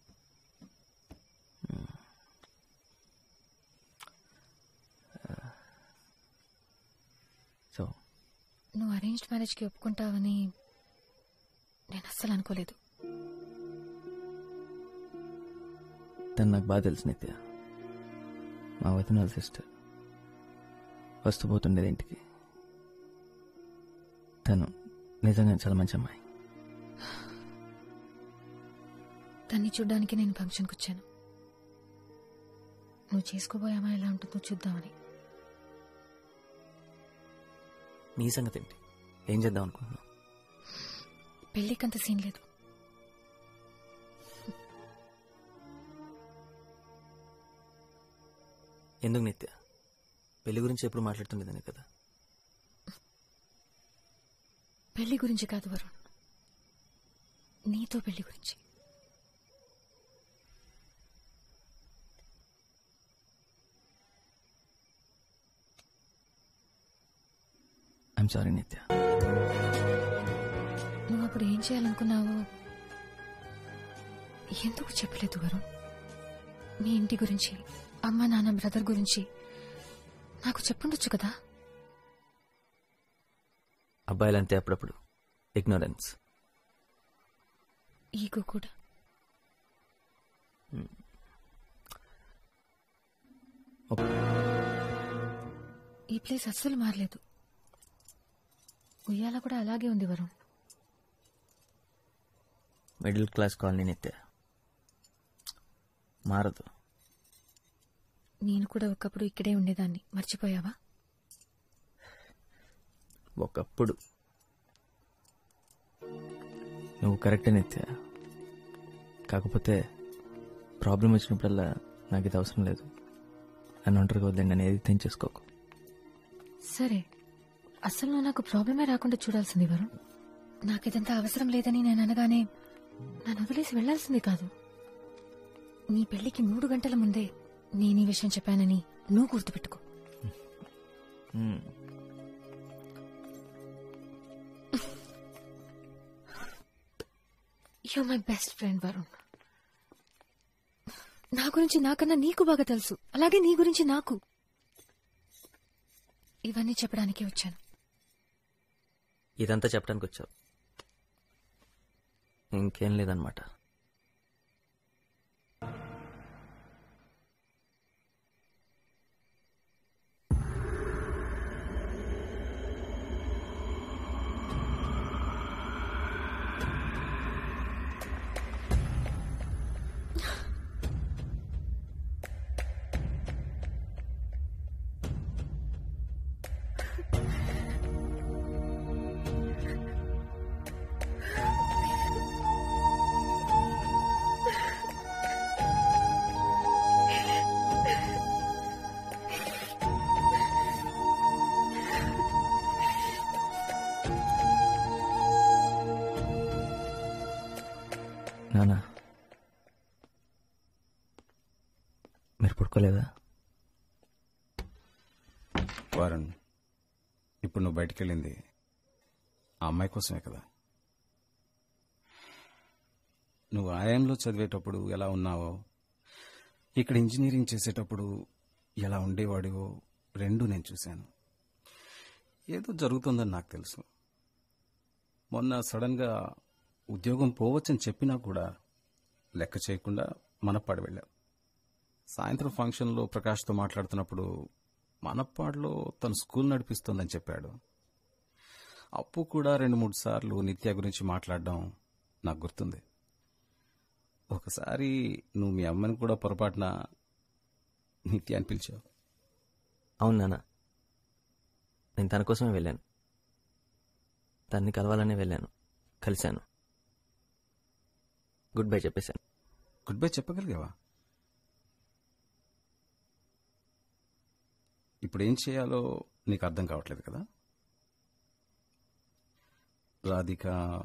మ్మ్. ఆ. సో నువ్వు అరేంజ్డ్ మ్యారేజ్ కి ఒప్పుకుంటావని నేను అస్సలు అనుకోలేదు తను నాకు బాగా తెలుసు నిత్య మా వదిన సిస్టర్ వస్తూ పోతుండేది ఇంటికి తను నిజంగా చాలా మంచి అమ్మాయి దాన్ని చూడ్డానికి నేను ఫంక్షన్కి వచ్చాను నువ్వు చేసుకోబోయే అమ్మాయి ఎలా ఉంటుందో చూద్దామని నీ సంగతి ఏంటి ఏం చేద్దాం అనుకుంటున్నావు పెళ్ళికంత సీన్ లేదు ఎందుకు నిత్య పెళ్లి గురించి ఎప్పుడు మాట్లాడుతుండేదాన్ని కదా పెళ్లి గురించి కాదు వరుణ్ నీతో పెళ్లి గురించి ఐఎమ్ సారీ నిత్య నువ్వు అప్పుడు ఏం చేయాలనుకున్నావో ఎందుకు చెప్పలేదు వరుణ్ మీ ఇంటి గురించి అమ్మ నాన్న బ్రదర్ గురించి నాకు చెప్పుండొచ్చు కదా అబ్బాయిలంతే అప్పుడప్పుడు ఇగ్నోరెన్స్ ఈగో కూడా ఈ ప్లేస్ అస్సలు మారలేదు ఉయ్యాల కూడా అలాగే ఉంది వరుణ్ మిడిల్ క్లాస్ కాలనీ నిత్య మారదు నేను కూడా ఒకప్పుడు ఇక్కడే ఉండేదాన్ని మర్చిపోయావా ఒకప్పుడు నువ్వు కరెక్టే నిత్య కాకపోతే ప్రాబ్లం వచ్చినప్పుడల్లా నాకు ఇది అవసరం లేదు నన్ను ఒంటరిగా వద్దండి నేను ఏది తెంచేసుకోకు సరే అసలు నువ్వు నాకు ప్రాబ్లమే రాకుండా చూడాల్సింది వరుణ్ నాకిదంతా అవసరం లేదని నేను అనగానే నన్ను వదిలేసి వెళ్లాల్సింది కాదు నీ పెళ్లికి మూడు గంటల ముందే నేను ఈ విషయం చెప్పానని నువ్వు గుర్తుపెట్టుకో మ్మ్. You my best friend Varun నా గురించి నాకన్నా నీకు బాగా తెలుసు అలాగే నీ గురించి నాకు ఇవన్నీ చెప్పడానికి వచ్చాను ఇదంతా చెప్పడానికి వచ్చావు ఇంకేం లేదనమాట నానా మీరు పడుకోలేదా వరుణ్ ఇప్పుడు నువ్వు బయటికి వెళ్ళింది ఆ అమ్మాయి కోసమే కదా నువ్వు ఆయంలో చదివేటప్పుడు ఎలా ఉన్నావో ఇక్కడ ఇంజనీరింగ్ చేసేటప్పుడు ఎలా ఉండేవాడివో రెండు నేను చూశాను ఏదో జరుగుతుందని నాకు తెలుసు మొన్న సడన్గా ఉద్యోగం పోవచ్చని చెప్పినా కూడా లెక్క చేయకుండా మనప్పాడు వెళ్ళాం సాయంత్రం ఫంక్షన్లో ప్రకాష్తో మాట్లాడుతున్నప్పుడు మనప్పాడులో తను స్కూల్ నడిపిస్తోందని చెప్పాడు అప్పు కూడా రెండు మూడు సార్లు నిత్య గురించి మాట్లాడడం నాకు గుర్తుంది ఒకసారి నువ్వు మీ అమ్మని కూడా పొరపాటున నిత్య అని పిలిచావు అవును నాన్న నేను తన కోసమే వెళ్ళాను తన్ని కలవాలనే వెళ్ళాను కలిశాను గుడ్ బై చెప్పేశాను గుడ్ బై చెప్పగలిగావా ఇప్పుడు ఏం చేయాలో నీకు అర్థం కావట్లేదు కదా రాధిక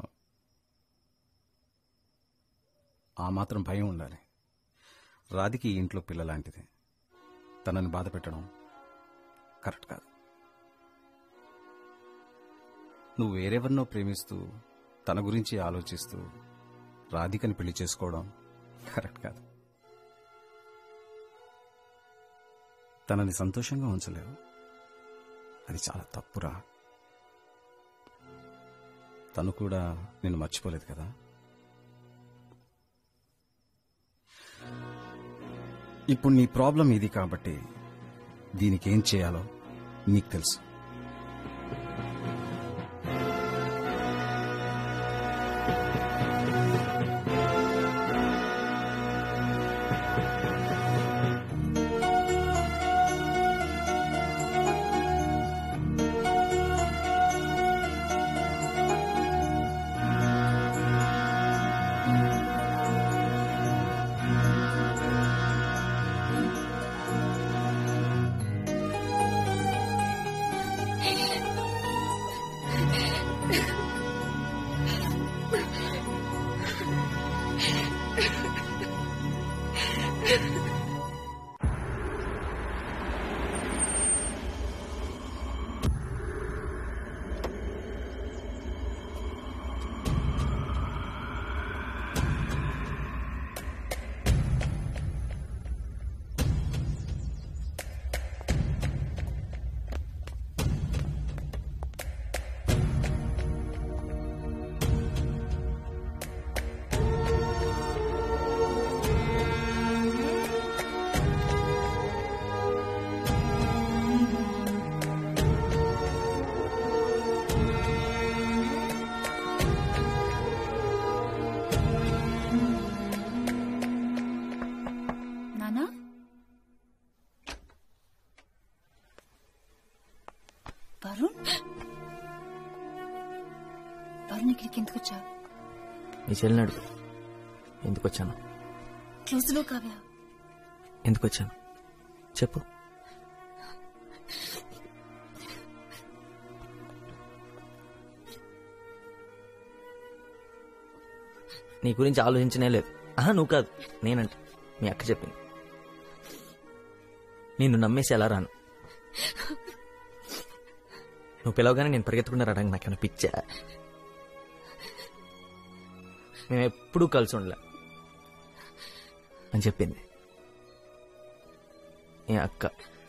ఆ మాత్రం భయం ఉండాలి రాధిక ఈ ఇంట్లో పిల్లలాంటిది తనని బాధ పెట్టడం కరెక్ట్ కాదు నువ్వు వేరెవరినో ప్రేమిస్తూ తన గురించి ఆలోచిస్తూ రాధికని పెళ్లి చేసుకోవడం కరెక్ట్ కాదు తనని సంతోషంగా ఉంచలేవు అది చాలా తప్పురా తను కూడా నిన్ను మర్చిపోలేదు కదా ఇప్పుడు నీ ప్రాబ్లం ఇది కాబట్టి దీనికి ఏం చేయాలో నీకు తెలుసు వరుణ్ వరుణ్ ఇక్కడికి ఎందుకు వచ్చా నీ చెల్లిని అడుగు ఎందుకు వచ్చాను క్లోజ్ లో కావ్య ఎందుకు వచ్చాను చెప్పు నీ గురించి ఆలోచించనే లేదు ఆహా నువ్వు కాదు నేనంట మీ అక్క చెప్పింది నిన్ను నమ్మేసి ఎలా రాను నువ్వు పిలవగానే నేను పరిగెత్తుకున్నా రావడానికి నాకేమైనా పిచ్చా మేము ఎప్పుడూ కలిసి ఉండలే అని చెప్పింది ఏ అక్క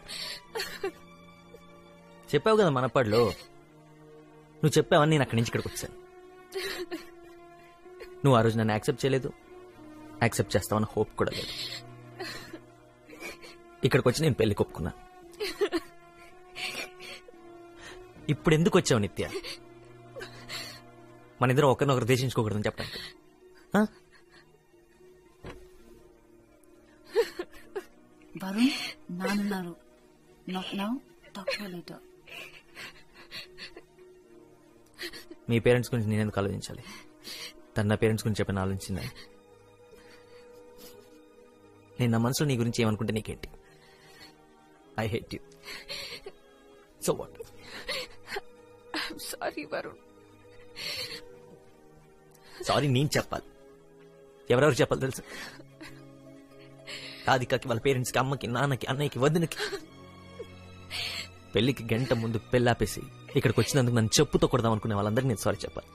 చెప్పావు కదా మనపాడులో నువ్వు చెప్పావని నేను అక్కడి నుంచి ఇక్కడికి వచ్చాను నువ్వు ఆ రోజు నన్ను యాక్సెప్ట్ చేయలేదు యాక్సెప్ట్ చేస్తావన్న హోప్ కూడా లేదు ఇక్కడికి వచ్చి నేను పెళ్లి కొప్పుకున్నా ఇప్పుడు ఎందుకు వచ్చావు నిత్య మన ఇద్దరం ఒకరినొకరు దేశించుకోకూడదని చెప్పడానికి ఆ? వరుణ్ నానున్నారు నాట్ నౌ టాక్ లేటర్ మీ పేరెంట్స్ గురించి నేను ఎందుకు ఆలోచించాలి తన నా పేరెంట్స్ గురించి చెప్పిన ఆలోచించిందా నేను నా మనసులో నీ గురించి ఏమనుకుంటే నీకేంటి I hate you so what sorry Varun sorry నేను చెప్పాలి ఎవరెవరు చెప్పాలి తెలుసు రాధికకి వాళ్ళ పేరెంట్స్కి అమ్మకి నాన్నకి అన్నయ్యకి వదినకి పెళ్లికి గంట ముందు పెళ్ళాపేసి ఇక్కడికి వచ్చినందుకు నన్ను చెప్పుతో కొడదాం అనుకునే వాళ్ళందరికీ నేను సారీ చెప్పాలి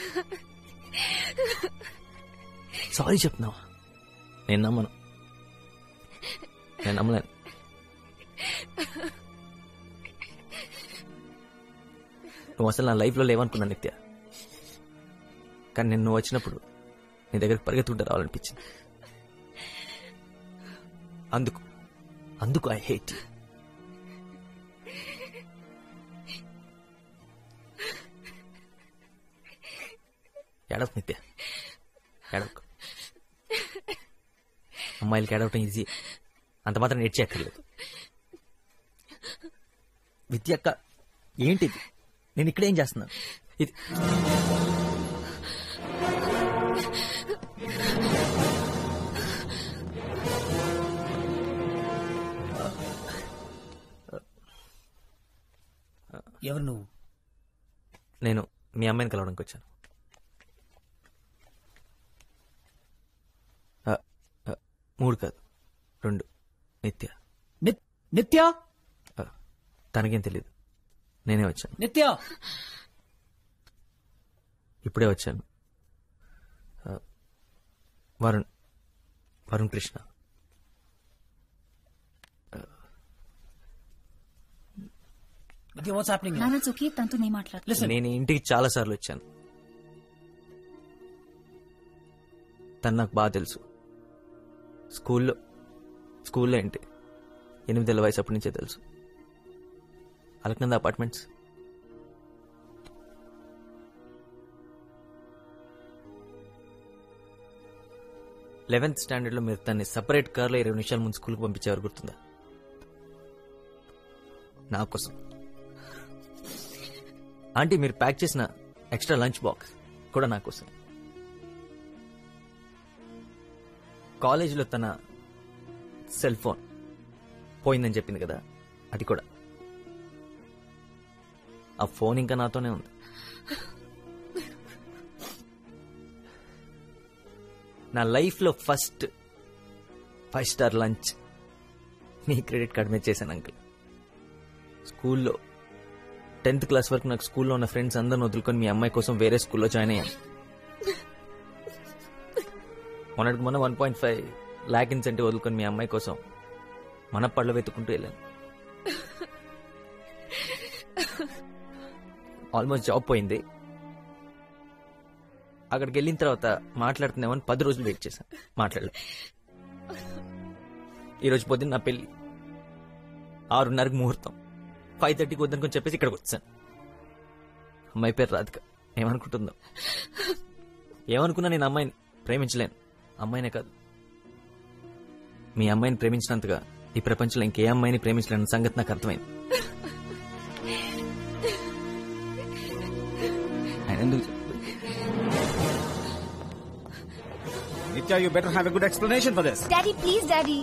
సారీ చెప్తున్నావా నేను నమ్మను నేను నమ్మలేను నువ్వు అసలు నా లైఫ్లో లేవనుకున్నా నిత్య కానీ నేను నువ్వు వచ్చినప్పుడు నీ దగ్గరికి పరిగెత్తుకుంటూ రావాలనిపించింది అందుకు అందుకు ఐ హేట్ యూ ఏడవకు నిత్య ఏడవకు అమ్మాయిలకి ఏడవటం ఈజీ అంత మాత్రం నేర్చేయక్కర్లేదు విద్య అక్క ఏంటిది నేను ఇక్కడేం చేస్తున్నాను ఇది ఎవరు నువ్వు నేను మీ అమ్మాయిని కలవడానికి వచ్చాను ఆ, ఆ, మూడు కాదు రెండు నిత్య నిత్య ఆ, తనకేం తెలియదు నేనే వచ్చాను నిత్య ఇప్పుడే వచ్చాను ఆ, వరుణ్ వరుణ్ కృష్ణ నిత్య వాట్స్ హ్యాపెనింగ్ నాన్న ఓకే తనతో నేను మాట్లాడు నేను ఇంటికి చాలా సార్లు వచ్చాను తను నాకు బాగా తెలుసు స్కూల్లో స్కూల్లో ఏంటి ఎనిమిదేళ్ళ వయసు అప్పటి నుంచే తెలుసు అలకనంద అపార్ట్మెంట్స్ లెవెన్త్ స్టాండర్డ్లో మీరు తన్ని సపరేట్ కార్లో ఇరవై నిమిషాల ముందు స్కూల్కి పంపించేవారు గుర్తుందా నా కోసం ఆంటీ మీరు ప్యాక్ చేసిన ఎక్స్ట్రా లంచ్ బాక్స్ కూడా నా కోసం కాలేజీలో తన సెల్ ఫోన్ పోయిందని చెప్పింది కదా అది కూడా ఆ ఫోన్ ఇంకా నాతోనే ఉంది నా లైఫ్లో ఫస్ట్ ఫైవ్ స్టార్ లంచ్ మీ క్రెడిట్ కార్డ్ మీద చేశాను అంకుల్ స్కూల్లో టెన్త్ క్లాస్ వరకు నాకు స్కూల్లో ఉన్న ఫ్రెండ్స్ అందరిని వదులుకొని మీ అమ్మాయి కోసం వేరే స్కూల్లో జాయిన్ అయ్యాను మొన్నటికి మొన్న one point five lakh incentive వదులుకొని మీ అమ్మాయి కోసం మన పళ్ళు వెతుకుంటూ వెళ్ళాను ఆల్మోస్ట్ జాబ్ పోయింది అక్కడికి వెళ్ళిన తర్వాత మాట్లాడుతున్నామని పది రోజులు వెయిట్ చేశాను మాట్లాడలేదు ఈరోజు పొద్దున్న నా పెళ్లి ఆరున్నరకు ముహూర్తం ఫైవ్ థర్టీకి వద్దనుకొని చెప్పేసి ఇక్కడికి వచ్చాను అమ్మాయి పేరు రాధిక ఏమనుకుంటుందో ఏమనుకున్నా నేను అమ్మాయిని ప్రేమించలేను అమ్మాయినే కాదు మీ అమ్మాయిని ప్రేమించినంతగా ఈ ప్రపంచంలో ఇంకే అమ్మాయిని ప్రేమించలేని సంగతి నాకు అర్థమైంది ఆయన ఎందుకు Nitya you better have a good explanation for this daddy please daddy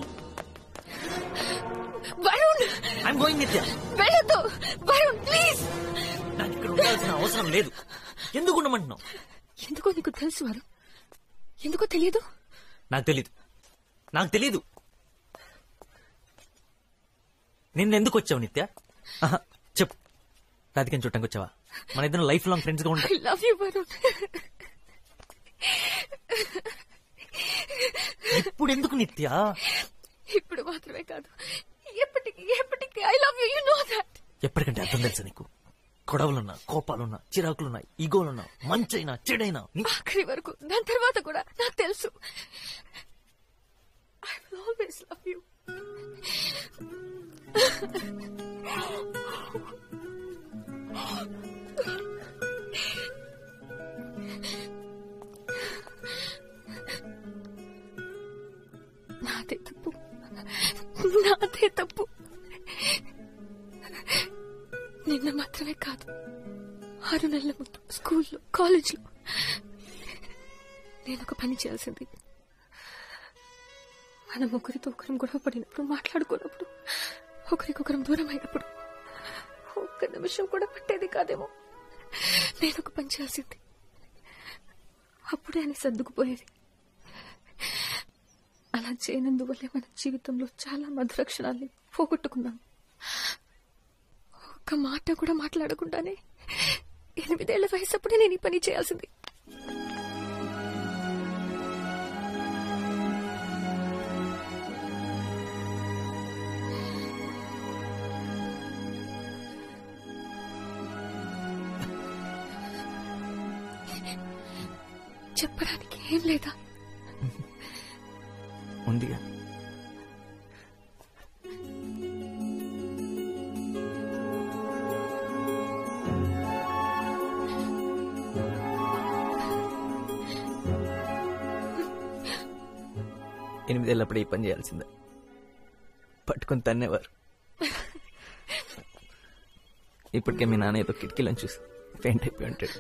Varun I'm going Nitya వెళ్ళొద్దు వరుణ్ ప్లీజ్ నాకు ఇక్కడ ఉండాల్సిన అవసరం లేదు ఎందుకు ఉండమంటున్నావు ఎందుకో నీకు తెలుసు వరుణ్ ఎందుకో తెలియదు నాకు తెలీదు నాకు తెలీదు నిన్న ఎందుకు వచ్చావు నిత్య ఆహా, చెప్పు రాధికని చూడటానికి వచ్చావా మన ఇద్దరం లైఫ్ లాంగ్ ఫ్రెండ్స్ గా ఐ ఉంటాం లవ్ యూ వరుణ్ ఇప్పుడు ఎందుకు నిత్య ఇప్పుడు మాత్రమే కాదు ఎప్పటికీ ఎప్పటికీ I love you you know that ఎప్పటికంటే అర్థం తెలుసా నీకు గొడవలున్నా కోపాలున్నా చిరాకులున్నా ఈగోలున్నా మంచైనా చెడైనా నీ- ఆఖరి వరకు దాని తర్వాత కూడా నాకు తెలుసు I will always love you నాదే తప్పు నాదే తప్పు నిన్న మాత్రమే కాదు ఆరు నెలల ముందు స్కూల్లో కాలేజ్లో నేను ఒక పని చేయాల్సింది మన ముగ్గురితో ఒకరం గొడవ పడినప్పుడు మాట్లాడుకున్నప్పుడు ఒకరికొకరం దూరం అయినప్పుడు ఒక్క నిమిషం కూడా పట్టేది కాదేమో నేను ఒక పని చేయాల్సింది అప్పుడే అని సర్దుకుపోయేది అలా చేయనందువల్లే మన జీవితంలో చాలా మధుర క్షణాల్ని పోగొట్టుకున్నాం ఒక్క మాట కూడా మాట్లాడకుండానే ఎనిమిదేళ్ల వయసు అప్పుడే నేను ఈ పని చేయాల్సింది చెప్పడానికి ఏం లేదా ఉందిగా ఎనిమిదేళ్ళప్పుడు ఈ పని చేయాల్సిందే పట్టుకొని తన్నేవారు ఇప్పటికే మీ నాన్న ఏదో కిటికీలను చూసి పెయింట్ అయిపోయి ఉంటాడు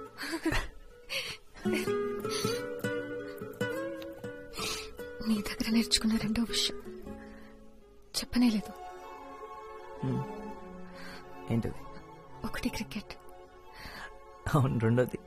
నీ దగ్గర నేర్చుకున్న రెండో విషయం చెప్పనే లేదు ఏంటది ఒకటి క్రికెట్ అవును రెండోది